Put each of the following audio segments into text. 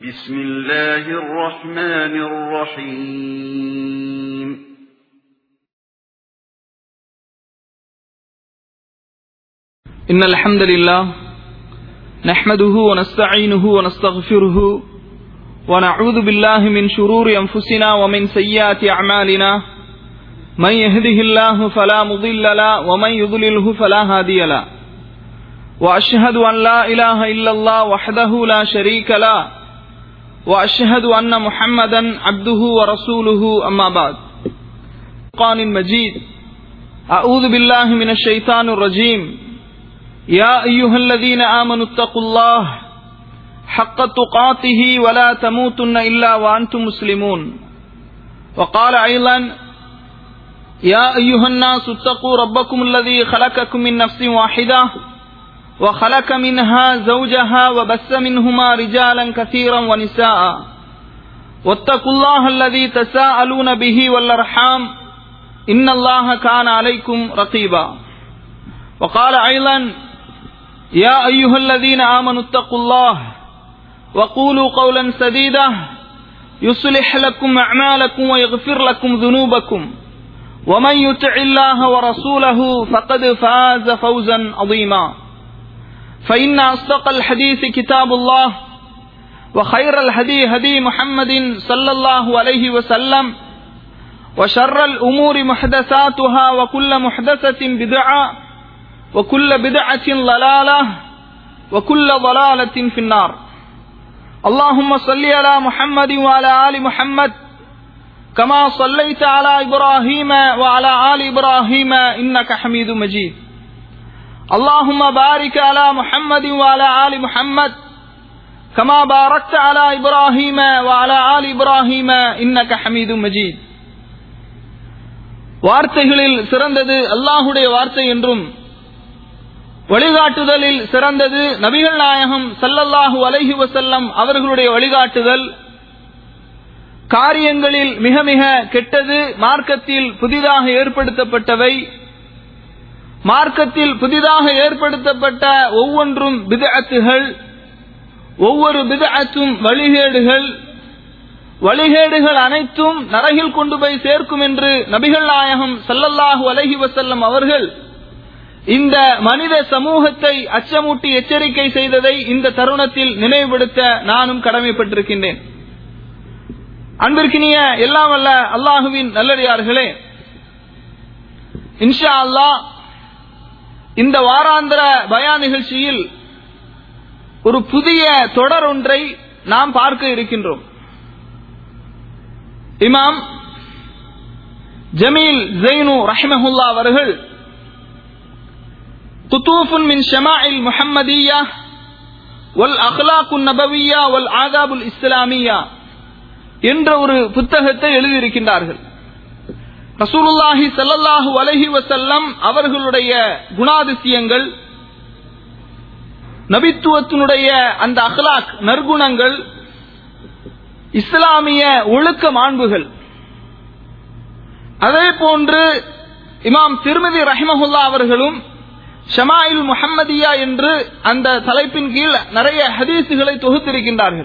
بسم الله الرحمن الرحيم إن الحمد لله نحمده ونستعينه ونستغفره ونعوذ بالله من شرور أنفسنا ومن سيئات أعمالنا من يهده الله فلا مضل له ومن يضلله فلا هادي له وأشهد أن لا إله إلا الله وحده لا شريك له وأشهد أن محمدا عبده ورسوله أما بعد القرآن المجيد أعوذ بالله من الشيطان الرجيم يا أيها الذين آمنوا اتقوا الله حق تقاته ولا تموتن إلا وأنتم مسلمون وقال أيضا يا أيها الناس اتقوا ربكم الذي خلقكم من نفس واحدة وخلق منها زوجها وبث منهما رجالا كثيرا ونساء واتقوا الله الذي تساءلون به والأرحام إن الله كان عليكم رقيبا وقال أيضا يا أيها الذين آمنوا اتقوا الله وقولوا قولا سديدا يصلح لكم أعمالكم ويغفر لكم ذنوبكم ومن يطع الله ورسوله فقد فاز فوزا عظيما فإن أصدق الحديث كتاب الله وخير الهدي هدي محمد صلى الله عليه وسلم وشر الأمور محدثاتها وكل محدثة بدعة وكل بدعة ضلالة وكل ضلالة في النار اللهم صل على محمد وعلى آل محمد كما صليت على إبراهيم وعلى آل إبراهيم إنك حميد مجيد اللهم بارك على محمد وعلى آل محمد كما باركت على إبراهيم وعلى آل إبراهيم إنك حميد مجيد வார்த்தைகளில் சிறந்தது அல்லாஹுடைய வார்த்தை என்றும் வழிகாட்டுதலில் சிறந்தது நபிகள் நாயகம் சல்லல்லாஹு அலைஹி வசல்லம் அவர்களுடைய வழிகாட்டுதல் காரியங்களில் மிக மிக கெட்டது மார்க்கத்தில் புதிதாக ஏற்படுத்தப்பட்டவை மார்க்கத்தில் புதிதாக ஏற்படுத்தப்பட்ட ஒவ்வொன்றும் பிதஅத்துகள் ஒவ்வொரு பிதஅத்தும் வழிகேடுகள் வழிகேடுகள் அனைத்தும் நரகில் கொண்டு போய் சேர்க்கும் என்று நபிகள் நாயகம் சல்லல்லாஹு அலஹி வசல்லம் அவர்கள் இந்த மனித சமூகத்தை அச்சமூட்டி எச்சரிக்கை செய்ததை இந்த தருணத்தில் நினைவுபடுத்த நானும் கடமைப்பட்டிருக்கின்றேன் அன்பிற்கினிய எல்லாம் அல்ல அல்லாஹுவின் நல்லடியார்களே இன்ஷா அல்லாஹ் இந்த வாராந்திர பயா நிகழ்ச்சியில் ஒரு புதிய தொடர் ஒன்றை நாம் பார்க்க இருக்கின்றோம் இமாம் ஜமீல் ஜெய்னு ரஹ்மஹுல்லா அவர்கள் குத்தூஃபுன் மின் ஷமாஇல் முஹம்மதியா வல் அஹ்லாக்குன் நபவியா வல் ஆதாபுல் இஸ்லாமியா என்ற ஒரு புத்தகத்தை எழுதியிருக்கின்றார்கள் ரசூலுல்லாஹி சல்லல்லாஹு அலஹி வசல்லம் அவர்களுடைய குணாதிசயங்கள் நபித்துவத்தினுடைய அந்த அஹ்லாக் நற்குணங்கள் இஸ்லாமிய ஒழுக்க மாண்புகள் அதே போன்று இமாம் திருமதி ரஹிமஹுல்லா அவர்களும் ஷமாயில் முஹம்மதியா என்று அந்த தலைப்பின் கீழ் நிறைய ஹதீசுகளை தொகுத்திருக்கின்றார்கள்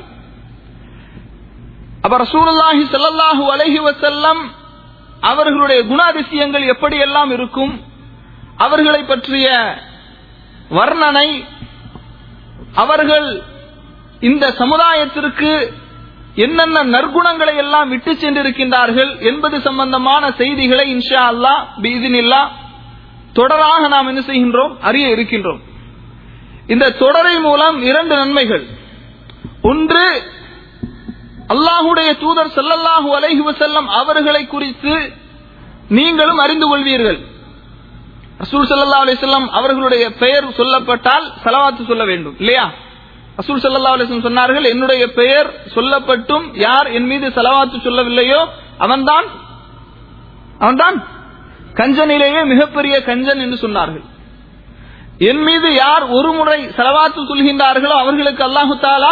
அப்ப ரசூலுல்லாஹி சல்லாஹூ அலஹி வசல்லம் அவர்களுடைய குணாதிசயங்கள் எப்படியெல்லாம் இருக்கும் அவர்களை பற்றிய வர்ணனை அவர்கள் இந்த சமுதாயத்திற்கு என்னென்ன நற்குணங்களை எல்லாம் விட்டு சென்றிருக்கின்றார்கள் என்பது சம்பந்தமான செய்திகளை இன்ஷா அல்லா பீதினில்லா தொடராக நாம் என்ன செய்கின்றோம் அறிய இருக்கின்றோம் இந்த தொடரை மூலம் இரண்டு நன்மைகள் ஒன்று அல்லாஹுடைய தூதர் சல்லல்லாஹு அலைஹி வசல்லம் அவர்களை குறித்து நீங்களும் அறிந்து கொள்வீர்கள் ரசூல் சல்லா அலிஸ்லாம் அவர்களுடைய பெயர் சொல்லப்பட்டால் செலவாத்து சொல்ல வேண்டும் இல்லையா ரசூல் சல்லா அலிஸ்லாம் சொன்னார்கள் என்னுடைய பெயர் சொல்லப்பட்டும் யார் என் மீது செலவாத்து சொல்லவில்லையோ அவன்தான் அவன்தான் கஞ்சனிலேயே மிகப்பெரிய கஞ்சன் என்று சொன்னார்கள் என் மீது யார் ஒரு முறை செலவாத்து சொல்கின்றார்களோ அவர்களுக்கு அல்லாஹு தாலா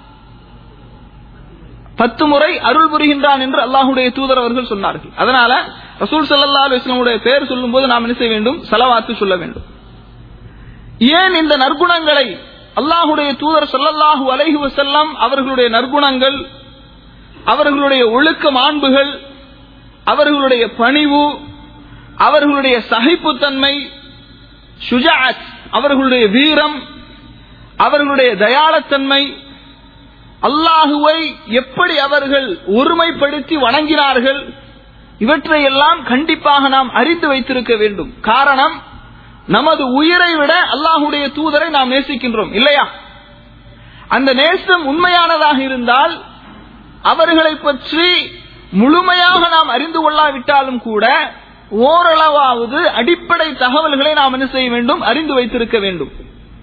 பத்து முறை அருள் புரிகின்றான் என்று அல்லாஹுடைய தூதர் அவர்கள் சொன்னார்கள் அதனால ரசூல் சல்லா அலுவலமுடைய பெயர் சொல்லும் போது நாம் என்ன செய்ய வேண்டும் செலவாத்து சொல்ல வேண்டும் ஏன் இந்த நற்குணங்களை அல்லாஹுடைய தூதர் ஸல்லல்லாஹு அலைஹி வஸல்லம் அவர்களுடைய நற்குணங்கள் அவர்களுடைய ஒழுக்க மாண்புகள் அவர்களுடைய பணிவு அவர்களுடைய சகிப்புத்தன்மை ஷுஜாத் அவர்களுடைய வீரம் அவர்களுடைய தயாளத்தன்மை அல்லாஹுவை எப்படி அவர்கள் ஒருமைப்படுத்தி வணங்கினார்கள் இவற்றையெல்லாம் கண்டிப்பாக நாம் அறிந்து வைத்திருக்க வேண்டும் காரணம் நமது உயிரை விட அல்லாஹுடைய தூதரை நாம் நேசிக்கின்றோம் இல்லையா அந்த நேசம் உண்மையானதாக இருந்தால் அவர்களை பற்றி முழுமையாக நாம் அறிந்து கொள்ளாவிட்டாலும் கூட ஓரளவாவது அடிப்படை தகவல்களை நாம் என்ன செய்ய வேண்டும் அறிந்து வைத்திருக்க வேண்டும்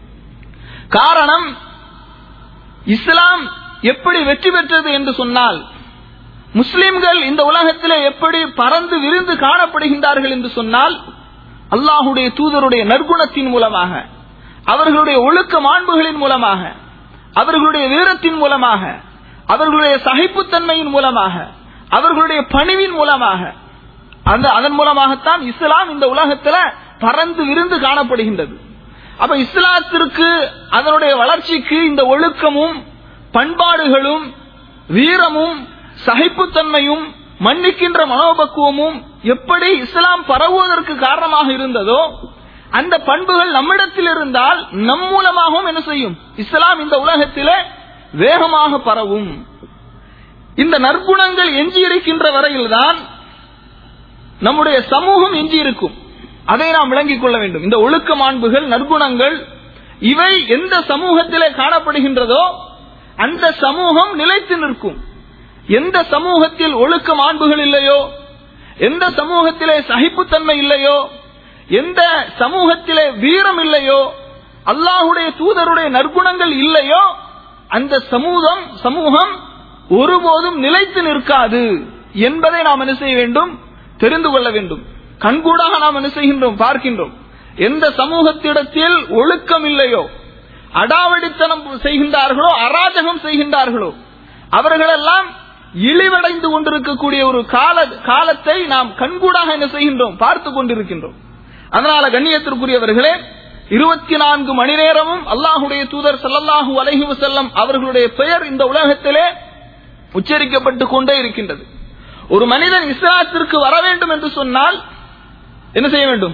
காரணம் இஸ்லாம் எப்படி வெற்றி பெற்றது என்று சொன்னால் முஸ்லிம்கள் இந்த உலகத்திலே எப்படி பறந்து விரிந்து காணப்படுகின்றார்கள் என்று சொன்னால் அல்லாஹுடைய தூதருடைய நற்குணத்தின் மூலமாக அவர்களுடைய ஒழுக்க மாண்புகளின் மூலமாக அவர்களுடைய வீரத்தின் மூலமாக அவர்களுடைய சகிப்புத்தன்மையின் மூலமாக அவர்களுடைய பணிவின் மூலமாக அந்த அதன் மூலமாகத்தான் இஸ்லாம் இந்த உலகத்துல பறந்து விரிந்து காணப்படுகின்றது அப்ப இஸ்லாத்திற்கு அதனுடைய வளர்ச்சிக்கு இந்த ஒழுக்கமும் பண்பாடுகளும் வீரமும் சகிப்புத்தன்மையும் மன்னிக்கின்ற மனோபக்குவமும் எப்படி இஸ்லாம் பரவுவதற்கு காரணமாக இருந்ததோ அந்த பண்புகள் நம்மிடத்தில் இருந்தால் நம் மூலமாகவும் என்ன செய்யும் இஸ்லாம் இந்த உலகத்திலே வேகமாக பரவும் இந்த நற்குணங்கள் எஞ்சி இருக்கின்ற வரையில்தான் நம்முடைய சமூகம் எஞ்சி இருக்கும் அதை நாம் விளங்கிக் கொள்ள வேண்டும் இந்த ஒழுக்க மாண்புகள் நற்குணங்கள் இவை எந்த சமூகத்திலே காணப்படுகின்றதோ அந்த சமூகம் நிலைத்து நிற்கும் எந்த சமூகத்தில் ஒழுக்க மாண்புகள் இல்லையோ எந்த சமூகத்திலே சகிப்புத்தன்மை இல்லையோ எந்த சமூகத்திலே வீரம் இல்லையோ அல்லாஹுடைய தூதருடைய நற்குணங்கள் இல்லையோ அந்த சமூகம் சமூகம் ஒருபோதும் நிலைத்து நிற்காது என்பதை நாம் என்ன செய்ய வேண்டும் தெரிந்து கொள்ள வேண்டும் கண்கூடாக நாம் என்ன செய்கின்றோம் பார்க்கின்றோம் எந்த சமூகத்திடத்தில் ஒழுக்கம் இல்லையோ அடாவடித்தனம் செய்கின்றார்களோ அராஜகம் செய்கின்றார்களோ அவர்களெல்லாம் இழிவடைந்து கொண்டிருக்கக்கூடிய ஒரு கால காலத்தை நாம் கண்கூடாக என்ன செய்கின்றோம் பார்த்து கொண்டிருக்கின்றோம் அதனால கண்ணியத்திற்குரியவர்களே இருபத்தி நான்கு மணி நேரமும் அல்லாஹுடைய தூதர் சல்லல்லாஹு அலைஹி வஸல்லம் அவர்களுடைய பெயர் இந்த உலகத்திலே உச்சரிக்கப்பட்டு கொண்டே இருக்கின்றது ஒரு மனிதன் இஸ்லாத்திற்கு வர வேண்டும் என்று சொன்னால் என்ன செய்ய வேண்டும்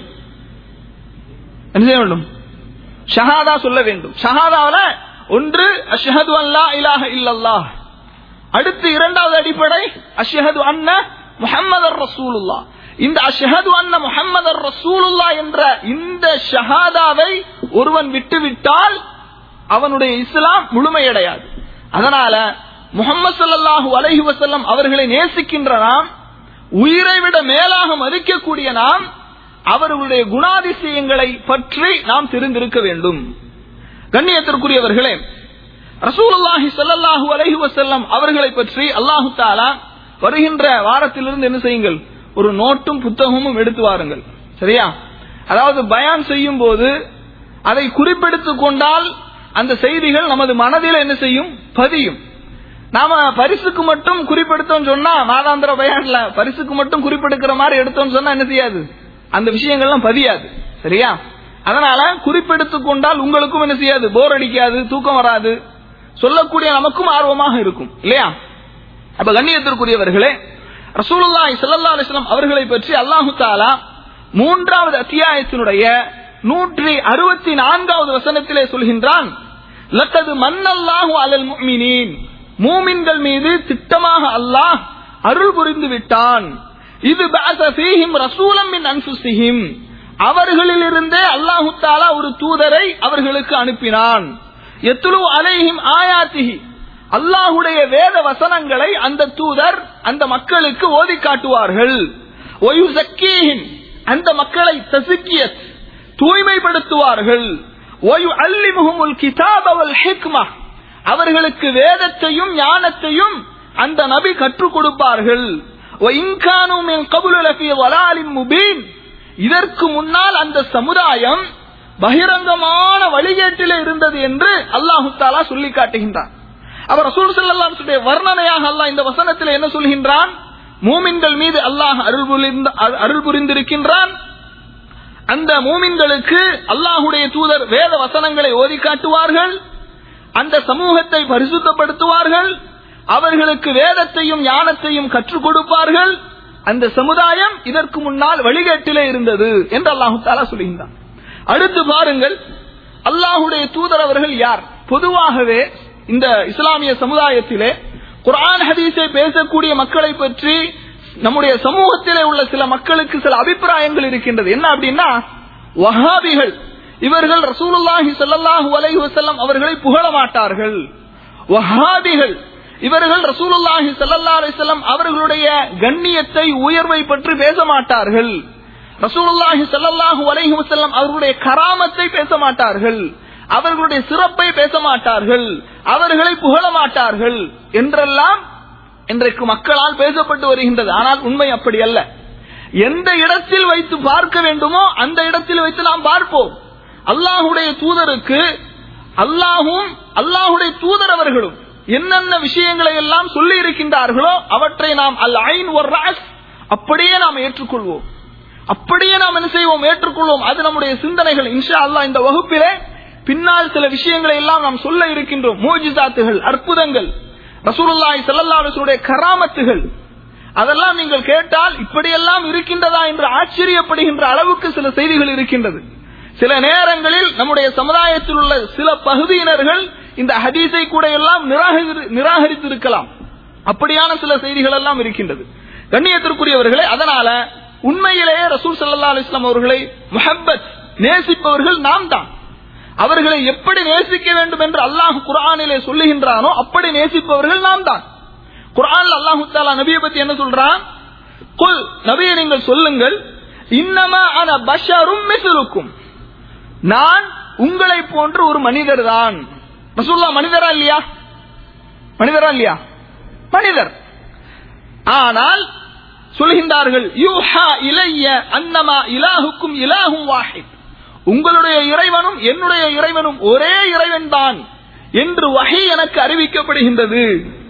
என்ன செய்ய வேண்டும் ஷஹாதா சொல்ல வேண்டும் ஷஹாதாவில ஒன்று அஷ்ஹது அல்லா இலாஹ இல்லல்லாஹ் அடுத்து இரண்டாவது அடிப்படை அஷ்ஹது அன்ன முஹம்மதர் ரசூலுல்லா இந்த அஷ்ஹது அன்ன முஹம்மதர் ரசூலுல்லா என்ற இந்த ஷஹாதாவை ஒருவன் விட்டுவிட்டால் அவனுடைய இஸ்லாம் முழுமையடையாது அதனால முகமது சல்லாஹூ அலஹி வசல்லம் அவர்களை நேசிக்கின்ற நாம் உயிரை விட மேலாக மதிக்கக்கூடிய நாம் அவர்களுடைய குணாதிசயங்களை பற்றி நாம் தெரிந்திருக்க வேண்டும் கண்ணியத்திற்குரியவர்களே ரசூலுல்லாஹி ஸல்லல்லாஹு அலைஹி வஸல்லம் அவர்களை பற்றி அல்லாஹு தாலா வருகின்ற வாரத்திலிருந்து என்ன செய்யுங்கள் ஒரு நோட்டும் புத்தகமும் எடுத்து வாருங்கள் சரியா அதாவது பயான் செய்யும் போது அதை குறிப்பெடுத்துக் கொண்டால் அந்த செய்திகள் நமது மனதில் என்ன செய்யும் பதியும் நாம பரிசுக்கு மட்டும் குறிப்பெடுத்தோம் சொன்னா மாதாந்திர பயான்ல பரிசுக்கு மட்டும் குறிப்பெடுக்கிற மாதிரி எடுத்தோம் சொன்னா என்ன செய்யாது அந்த விஷயங்கள்லாம் பதியாது சரியா அதனால குறிப்பெடுத்துக் கொண்டால் உங்களுக்கும் என்ன செய்யாது போர் அடிக்காது தூக்கம் வராது சொல்லக்கூடிய நமக்கும் ஆர்வமாக இருக்கும் இல்லையா அப்ப கண்ணியத்திற்குரியவர்களே ரசூலுல்லாஹி ஸல்லல்லாஹு அலைஹி வஸல்லம் அவர்களை பற்றி அல்லாஹு தாலா மூன்றாவது அத்தியாயத்தினுடைய நூற்றி அறுபத்தி நான்காவது வசனத்திலே சொல்கின்றான் லக்கது மன்னல்லாஹு அலல் முஃமினீன் மூமின்கள் மீது திட்டமாக அல்லாஹ் அருள் புரிந்து விட்டான் இது ஃபீஹிம் ரசூலம் மின் அன்ஃபுசிஹிம் அவர்களிலிருந்தே அல்லாஹு தாலா ஒரு தூதரை அவர்களுக்கு அனுப்பினான் எத்துலு அலைஹிம் ஆயாத்திஹி அல்லாஹுடைய வேத வசனங்களை அந்த தூதர் அந்த மக்களுக்கு ஓதி காட்டுவார்கள் அந்த மக்களை தசுக்கியத் தூய்மைப்படுத்துவார்கள் அவர்களுக்கு வேதத்தையும் ஞானத்தையும் அந்த நபி கற்றுக் கொடுப்பார்கள் இதற்கு முன்னால் அந்த சமுதாயம் பகிரங்கமான வழிகேட்டிலே இருந்தது என்று அல்லாஹு தாலா சொல்லி காட்டுகின்றான் அவர் ரசூல் சல்லாஹுடைய வர்ணனையாக அல்லாஹ் இந்த வசனத்தில் என்ன சொல்கின்றான் மூமின்கள் மீது அல்லாஹ் அருள் புரிந்து அருள் புரிந்திருக்கின்றான் அந்த மூமின்களுக்கு அல்லாஹுடைய தூதர் வேத வசனங்களை ஓதி காட்டுவார்கள் அந்த சமூகத்தை பரிசுத்தப்படுத்துவார்கள் அவர்களுக்கு வேதத்தையும் ஞானத்தையும் கற்றுக் கொடுப்பார்கள் அந்த சமுதாயம் இதற்கு முன்னால் வழிகேட்டிலே இருந்தது என்று அல்லாஹு தாலா சொல்லுகின்றான் அடுத்து பாருங்கள் அல்லாஹுடைய தூதர் அவர்கள் யார் பொதுவாகவே இந்த இஸ்லாமிய சமுதாயத்திலே குர்ஆன் ஹதீஸை பேசக்கூடிய மக்களை பற்றி நம்முடைய சமூகத்திலே உள்ள சில மக்களுக்கு சில அபிப்பிராயங்கள் இருக்கின்றது என்ன அப்படின்னா வஹாபிகள் இவர்கள் ரசூலுல்லாஹி ஸல்லல்லாஹு அலைஹி வஸல்லம் அவர்களை புகழ மாட்டார்கள் வஹாபிகள் இவர்கள் ரசூலுல்லாஹி ஸல்லல்லாஹு அலைஹி வஸல்லம் அவர்களுடைய கண்ணியத்தை உயர்வை பற்றி பேச மாட்டார்கள் ரசூலுல்லாஹி ஸல்லல்லாஹு அலைஹி வஸல்லம் அவர்களுடைய கராமத்தை பேச மாட்டார்கள் அவர்களுடைய சிறப்பை பேச மாட்டார்கள் அவர்களை புகழ மாட்டார்கள் என்றெல்லாம் இன்றைக்கு மக்களால் பேசப்பட்டு வருகின்றது ஆனால் உண்மை அப்படி அல்ல எந்த இடத்தில் வைத்து பார்க்க வேண்டுமோ அந்த இடத்தில் வைத்து நாம் பார்ப்போம் அல்லாஹுடைய தூதருக்கு அல்லாஹும் அல்லாஹுடைய தூதர் அவர்களும் என்னென்ன விஷயங்களை எல்லாம் சொல்லி இருக்கின்றார்களோ அவற்றை நாம் அல் ஐன் ஒரு ராஸ் அப்படியே நாம் ஏற்றுக்கொள்வோம் அப்படியே நாம் என்ன செய்வோம் ஏற்றுக்கொள்வோம் அது நம்முடைய சிந்தனைகள் இன்ஷா அல்லாஹ் இந்த வகுப்பிலே பின்னால் சில விஷயங்களை எல்லாம் நாம் சொல்ல இருக்கின்றோம் மூஜிதாத்துகள் அற்புதங்கள் ரசூலுல்லாஹி ஸல்லல்லாஹு அலைஹி வஸல்லம் கராமத்துகள் அதெல்லாம் நீங்கள் கேட்டால் இப்படியெல்லாம் இருக்கின்றதா என்று ஆச்சரியப்படுகின்ற அளவுக்கு சில செய்திகள் இருக்கின்றது சில நேரங்களில் நம்முடைய சமுதாயத்தில் உள்ள சில பகுதியினர்கள் இந்த ஹதீஸை கூட எல்லாம் நிராகரி- நிராகரித்திருக்கலாம் அப்படியான சில செய்திகள் எல்லாம் இருக்கின்றது கண்ணியத்திற்குரியவர்களே அதனால உண்மையிலேயே ரசூல் ஸல்லல்லாஹு அலைஹி வஸல்லம் அவர்களை முஹப்பத் நேசிப்பவர்கள் நாம் தான் அவர்களை எப்படி நேசிக்க வேண்டும் என்று அல்லாஹ் குர்ஆனிலே சொல்லுகின்றானோ அப்படி நேசிப்பவர்கள் நாம் தான் குர்ஆன்ல அல்லாஹ் தஆலா நபியை பத்தி என்ன சொல்றான் குல் நபியை நீங்கள் சொல்லுங்கள் இன்னமா அன பஷரும் மிஸ்லுக்கும் நான் உங்களை போன்ற ஒரு மனிதர் தான் ரசூல்லா மனிதரா இல்லையா மனிதரா இல்லையா மனிதர் ஆனால் சொல்கின்றார்கள் யூஹா இலைய அன்னமா இலாஹுக்கும் இலாஹும் வாஹித் உங்களுடைய இறைவனும் என்னுடைய இறைவனும் ஒரே இறைவன் தான் என்று வகை எனக்கு அறிவிக்கப்படுகின்றது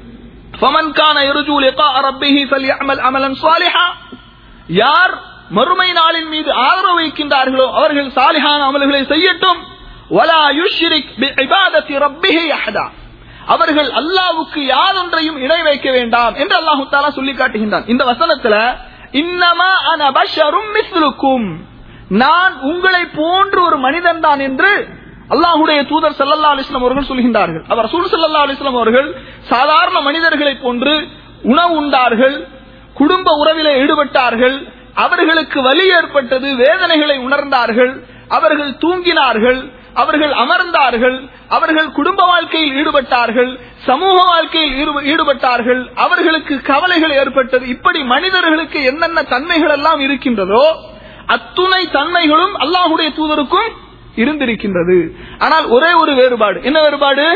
فمن كان يرجو لقاء ربه فليعمل عملا صالحا யார் மறுமை நாளின் மீது ஆதரவு வைக்கின்றார்களோ அவர்கள் சாலிஹான அமல்களை செய்யட்டும் வலா யுஷ்ரிக் பிஇபாதத்தி ரப்பிஹி அஹதா அவர்கள் அல்லாஹ்வுக்கு யாதொன்றையும் இணை வைக்க வேண்டாம் என்று அல்லாஹ் தஆலா சொல்லி காட்டுகின்றான் இந்த வசனத்துல இன்னமா அன பஷரும் மிஸ்லுக்கும் நான் உங்களை போன்று ஒரு மனிதன் தான் என்று அல்லாஹுடைய தூதர் சல்லல்லா அலிஸ்லாம் அவர்கள் சொல்கின்றார்கள் அவர் ரசூல் சல்லல்லா அலிஸ்லாம் அவர்கள் சாதாரண மனிதர்களைப் போன்று உணவு உண்டார்கள் குடும்ப உறவிலே ஈடுபட்டார்கள் அவர்களுக்கு வலி ஏற்பட்டது வேதனைகளை உணர்ந்தார்கள் அவர்கள் தூங்கினார்கள் அவர்கள் அமர்ந்தார்கள் அவர்கள் குடும்ப வாழ்க்கையில் ஈடுபட்டார்கள் சமூக வாழ்க்கையில் ஈடுப- ஈடுபட்டார்கள் அவர்களுக்கு கவலைகள் ஏற்பட்டது இப்படி மனிதர்களுக்கு என்னென்ன தன்மைகள் எல்லாம் இருக்கின்றதோ அத்துணை தன்மைகளும் அல்லாஹுடைய தூதருக்கும் இருந்திருக்கின்றது ஆனால் ஒரே ஒரு வேறுபாடு என்ன வேறுபாடு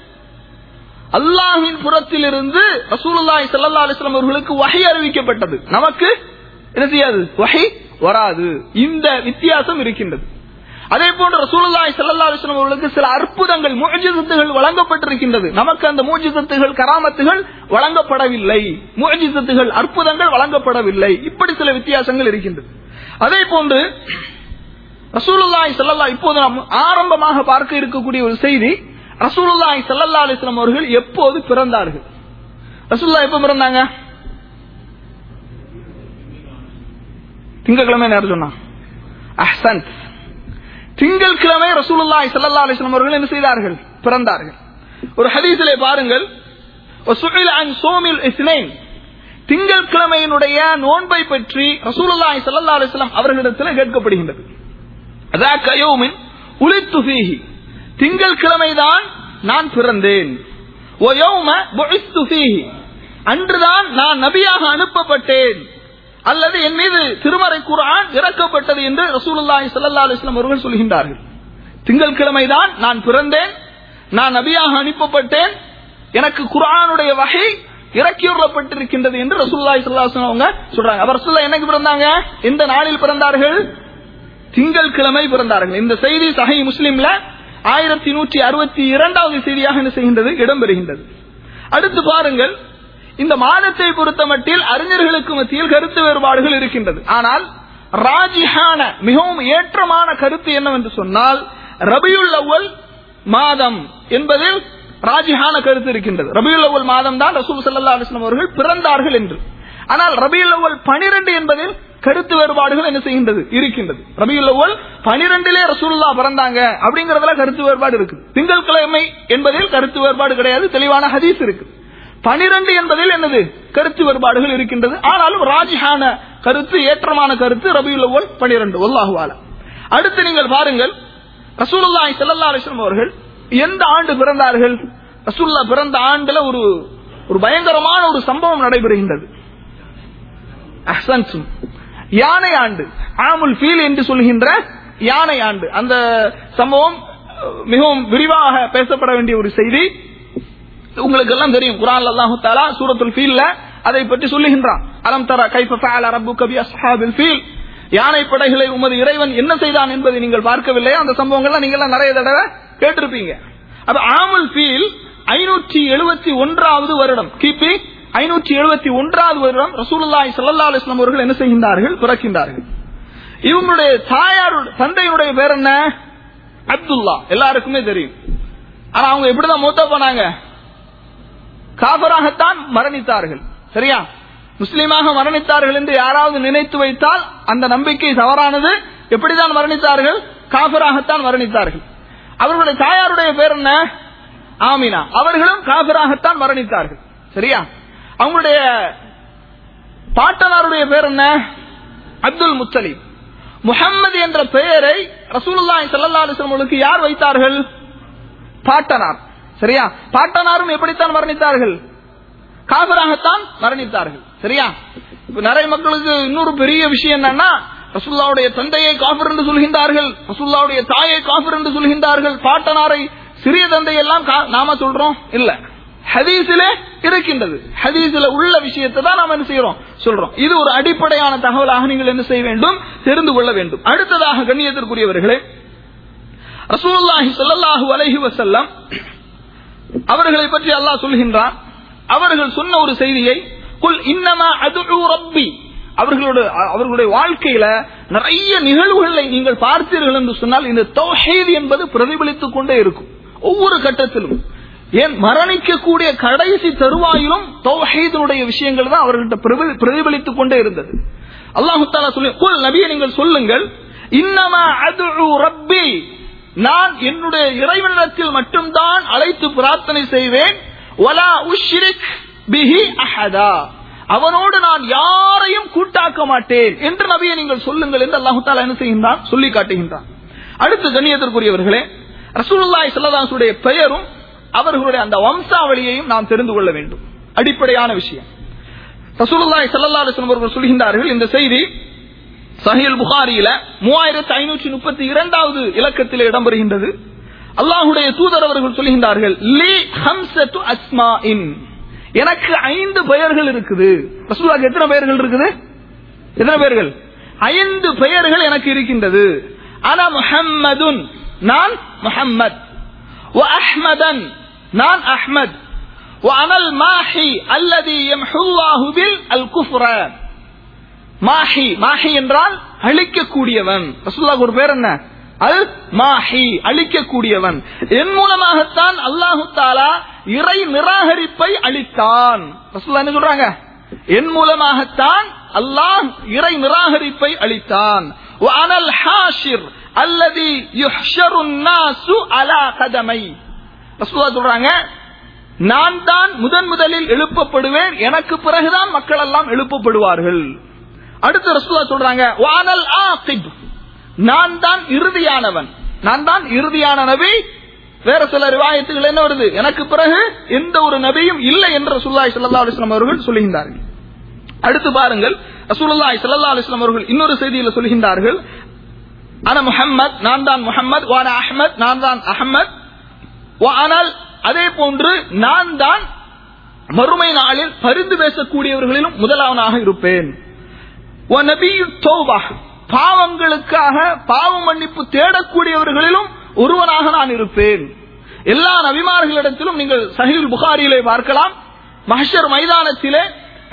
அல்லாஹின் புறத்திலிருந்து ரசூலுல்லாஹி ஸல்லல்லாஹு அலைஹி வஸல்லம் அவர்களுக்கு வஹி அறிவிக்கப்பட்டது நமக்கு என்ன செய்யாது வஹி வராது இந்த வித்தியாசம் இருக்கின்றது அதே போன்று ரசூலுல்லாஹி ஸல்லல்லாஹு அலைஹி வஸல்லம் அவர்களுக்கு சில அற்புதங்கள் முஅஜிசத்துகள் வழங்கப்பட்டிருக்கின்றது நமக்கு அந்த முஅஜிசத்துகள் கராமத்துகள் வழங்கப்படவில்லை முஅஜிசத்துகள் அற்புதங்கள் வழங்கப்படவில்லை இப்படி சில வித்தியாசங்கள் இருக்கின்றது அதே போன்று ரசூலுல்லாஹி ஸல்லல்லாஹு இப்போது நாம் ஆரம்பமாக பார்க்க இருக்கக்கூடிய ஒரு செய்தி ரசூலுல்லாஹி ஸல்லல்லாஹு அலைஹி வஸல்லம் அவர்கள் எப்போது பிறந்தார்கள் ரசூலுல்லாஹ் எப்போ பிறந்தாங்க திங்கட்கிழமை நேரம் சொன்னா அஹ்சன் திங்கட்கிழமை ரசூலுல்லாஹி ஸல்லல்லாஹு அலைஹி வஸல்லம் அவர்கள் என்ன செய்தார்கள் பிறந்தார்கள் ஒரு ஹதீஸிலே பாருங்கள் وسئل عن صوم الاثنين திங்கட்கிழமையினுடைய நோன்பை பற்றி ரசூலுல்லாஹி ஸல்லல்லாஹு அலைஹி வஸல்லம் அவர்களிடத்தில் கேட்கப்படுகின்றது அதாக்க யௌமின் உலித்து ஃபீஹி திங்கட்கிழமைதான் நான் பிறந்தேன் ஓ யௌம புஇஸ்து ஃபீஹி அன்றுதான் நான் நபியாக அனுப்பப்பட்டேன் அல்லது என் மீது திருமறை குர்ஆன் இறக்கப்பட்டது என்று ரசூலுல்லாஹி ஸல்லல்லாஹு அலைஹி வஸல்லம் அவர்கள் சொல்கின்றார்கள் திங்கட்கிழமைதான் நான் பிறந்தேன் நான் நபியாக அனுப்பப்பட்டேன் எனக்கு குர்ஆனுடைய வகை இறக்கியுள்ளப்பட்டிருக்கின்றது என்று ரசூலுல்லாஹி ஸல்லல்லாஹு அலைஹி வஸல்லம் அவங்க சொல்றாங்க அவர் ரசூலுல்லாஹ் என்னைக்கு பிறந்தாங்க எந்த நாளில் பிறந்தார்கள் திங்கட்கிழமை பிறந்தார்கள் இந்த செய்தி சஹி முஸ்லிம்ல ஆயிரத்தி நூற்றி அறுபத்தி இரண்டாவது செய்தியாக என்ன செய்கின்றது இடம்பெறுகின்றது அடுத்து பாருங்கள் இந்த மாதத்தை பொறுத்த மட்டில் அறிஞர்களுக்கு மத்தியில் கருத்து வேறுபாடுகள் இருக்கின்றது ஆனால் ராஜிஹான மிகவும் ஏற்றமான கருத்து என்னவென்று சொன்னால் ரபியுல் அவ்வல் மாதம் என்பதில் ராஜிஹான கருத்து இருக்கின்றது ரபியுல் அவ்வல் மாதம் தான் ரசூல் சல்லா அலிஸ்லாம் அவர்கள் பிறந்தார்கள் என்று ஆனால் ரபியுல் அவ்வல் பனிரெண்டு என்பதில் கருத்து வேறுபாடுகள் என்ன செய்கின்றது இருக்கின்றது ரபியுல் அவ்வல் பனிரெண்டிலே ரசூலுல்லா பிறந்தாங்க அப்படிங்கறதுல கருத்து வேறுபாடு இருக்கு திங்கட்கிழமை என்பதில் கருத்து வேறுபாடு கிடையாது தெளிவான ஹதீஸ் இருக்கு பனிரெண்டு என்பதில் என்னது கருத்து வேறுபாடுகள் இருக்கின்றது ஆனாலும் ராஜிஹான கருத்து ஏற்றமான கருத்து ரபியுல் அவ்வல் பனிரெண்டு ஒல்லாஹுவால அடுத்து நீங்கள் பாருங்கள் ரசூலுல்லாஹி ஸல்லல்லாஹு அலைஹி வஸல்லம் அவர்கள் எந்த ஆண்டு பிறந்தார்கள் ரசூலுல்லா பிறந்த ஆண்டுல ஒரு ஒரு பயங்கரமான ஒரு சம்பவம் நடைபெறுகின்றது அஹ்சன்சும் யானை ஆண்டு ஆமுல் ஃபீல் என்று சொல்கின்ற யானை ஆண்டு அந்த சம்பவம் அஹ், மிகவும் விரிவாக பேசப்பட வேண்டிய ஒரு செய்தி உங்களுக்கு எல்லாம் தெரியும் குரான் அல்லாஹு தாலா சூரத்துல் ஃபீல்ல அதை பற்றி சொல்லுகின்றான் அலம் தர கைஃப ஃபஅல ரப்புக பி அஸ்ஹாபில் ஃபீல் யானை படைகளை உமது இறைவன் என்ன செய்தான் என்பதை நீங்கள் பார்க்கவில்லையா அந்த சம்பவங்கள்லாம் நீங்க எல்லாம் நிறைய தடவை கேட்டிருப்பீங்க அப்ப ஆமுல் ஃபீல் ஐநூற்றி எழுபத்தி ஒன்றாவது வருடம் கிபி ஐநூற்றி எழுபத்தி ஒன்றாவது வருடம் ரசூலுல்லாஹி ஸல்லல்லாஹு அலைஹி வஸல்லம் அவர்கள் என்ன செய்கின்றார்கள் பிறக்கின்றார்கள் இவங்களுடைய தாயார் தந்தையினுடைய பேர் என்ன அப்துல்லா எல்லாருக்குமே தெரியும் ஆனா அவங்க எப்படிதான் மூத்த போனாங்க காபராகத்தான் மரணித்தார்கள் சரியா முஸ்லீமாக மரணித்தார்கள் என்று யாராவது நினைத்து வைத்தால் அந்த நம்பிக்கை தவறானது எப்படிதான் மரணித்தார்கள் காபராகத்தான் மரணித்தார்கள் அவர்களுடைய தாயாருடைய பேர் என்ன ஆமினா அவர்களும் காபராகத்தான் மரணித்தார்கள் சரியா அவங்களுடைய பாட்டனாருடைய பேர் என்ன அப்துல் முத்தலீப் முஹம்மது என்ற பெயரை ரசூலுல்லாஹி ஸல்லல்லாஹு அலைஹி வஸல்லம் யார் வைத்தார்கள் பாட்டனார் சரியா பாட்டனாரும் எப்படித்தான் மரணித்தார்கள் காபராகத்தான் மரணித்தார்கள் சரியா இப்ப நிறைய மக்களுக்கு இன்னொரு பெரிய விஷயம் என்னன்னா ரசூல்லாவுடைய தந்தையை காஃபர் என்று சொல்கின்றார்கள் ரசூல்லாவுடைய தாயை காஃபர் என்று சொல்கின்றார்கள் பாட்டனாரை சிறிய தந்தை எல்லாம் கா- நாம சொல்றோம் இல்ல ஹதீஸிலே இருக்கின்றது ஹதீஸில் உள்ள விஷயத்தை தான் நாம என்ன செய்யறோம் சொல்றோம் இது ஒரு அடிப்படையான தகவலாக நீங்கள் என்ன செய்ய வேண்டும் தெரிந்து கொள்ள வேண்டும் அடுத்ததாக கண்ணியத்திற்குரியவர்களே ரசூலுல்லாஹி ஸல்லல்லாஹு அலைஹி வஸல்லம் அவர்களை பற்றி அல்லாஹ் சொல்கின்றான் அவர்கள் சொன்ன ஒரு செய்தியை குல் இன்னமா அதுஉ ரப்பி அவர்களோட அவர்களுடைய வாழ்க்கையில நிறைய நிகழ்வுகளை நீங்கள் பார்த்தீர்கள் என்று சொன்னால் இந்த தௌஹீத் என்பது பிரதிபலித்துக் கொண்டே இருக்கும் ஒவ்வொரு கட்டத்திலும் ஏன் மரணிக்கக்கூடிய கடைசி தருவாயிலும் தௌஹீதனுடைய விஷயங்கள் தான் அவர்கள்ட்ட பிரதி- பிரதிபலித்துக் கொண்டே இருந்தது அல்லாஹு தாலா சொல்லி குல் நபியை நீங்கள் சொல்லுங்கள் இன்னமா அதுஉ ரப்பி நான் என்னுடைய இறைவனிடத்தில் மட்டும்தான் அழைத்து பிரார்த்தனை செய்வேன் வலா உஷ்ரிக் பிஹி அஹதா அவனோடு நான் யாரையும் கூட்டாக்க மாட்டேன் என்று நபியை நீங்கள் சொல்லுங்கள் என்று அல்லாஹு தாலா என்ன செய்கின்றான் சொல்லி காட்டுகின்றான் அடுத்து கண்ணியத்திற்குரியவர்களே ரசூலுல்லாஹி ஸல்லல்லாஹு அலைஹி வஸல்லம் பெயரும் அவர்களுடைய அந்த வம்சாவளியையும் நாம் தெரிந்து கொள்ள வேண்டும் அடிப்படையான விஷயம் ரசூலுல்லாஹி ஸல்லல்லாஹு அலைஹி வஸல்லம் அவர்கள் சொல்கின்றார்கள் இந்த செய்தி சஹீல் புகாரியில மூவாயிரத்தி ஐநூற்றி முப்பத்தி இரண்டாவது இலக்கத்தில் இடம்பெறுகின்றது அல்லாஹுடைய தூதர் அவர்கள் சொல்கின்றார்கள் லீ ஹம்சத்து அஸ்மாஇன் எனக்கு ஐந்து பெயர்கள் இருக்குது ரசூலுல்லாஹ்க்கு எத்தனை பெயர்கள் இருக்குது எத்தனை பெயர்கள் ஐந்து பெயர்கள் எனக்கு இருக்கின்றது அன முஹம்மதுன் நான் முஹம்மத் وأحمدا நான் அஹ்மத் وأنا الماحي الذي يمحو الله بالكفر மாஹி மாஹி என்றால் அழிக்கக்கூடியவன் ரசூலுல்லாஹ் ஒரு பேர் என்ன அல் மாஹி அழிக்கக்கூடியவன் என் மூலமாகத்தான் அல்லாஹு தாலா இறை நிராகரிப்பை அளித்தான் ரசூலுல்லாஹ் என்ன சொல்றாங்க என் மூலமாகத்தான் அல்லாஹ் இறை நிராகரிப்பை அளித்தான் அனல் ஹாஷிர் அல்லதி யுஹ்ஷரு நாசு அலா கதமை ரசூலுல்லாஹ் சொல்றாங்க நான் தான் முதன் முதலில் எழுப்பப்படுவேன் எனக்கு பிறகுதான் மக்கள் எல்லாம் எழுப்பப்படுவார்கள் அடுத்து ரசூலா சொல்றாங்க வானல் ஆகிப் நான் தான் இறுதியானவன் நான் தான் இறுதியான நபி வேற சில ரிவாயத்துகள் என்ன வருது எனக்கு பிறகு எந்த ஒரு நபியும் இல்லை என்று ரசூலுல்லாஹி ஸல்லல்லாஹு அலைஹி வஸல்லம் அவர்கள் சொல்லுகின்றார்கள் அடுத்து பாருங்கள் ரசூலுல்லாஹி ஸல்லல்லாஹு அலைஹி வஸல்லம் அவர்கள் இன்னொரு செய்தியில் சொல்கின்றார்கள் அன முஹம்மத் நான் தான் முஹம்மத் வான அஹ்மத் நான் தான் அஹ்மத் ஆனால் அதே போன்று நான் தான் மறுமை நாளில் பரிந்து பேசக்கூடியவர்களிலும் முதலாவனாக இருப்பேன் وَنَبِيُّ التَّوْبَةِ பாவங்களுக்காக பாவ மன்னிப்பு தேடக்கூடியவர்களிலும் ஒருவனாக நான் இருப்பேன் எல்லா நபிமார்களிடத்திலும் நீங்கள் சஹீல் புகாரியிலே பார்க்கலாம் மஹஷர் மைதானத்திலே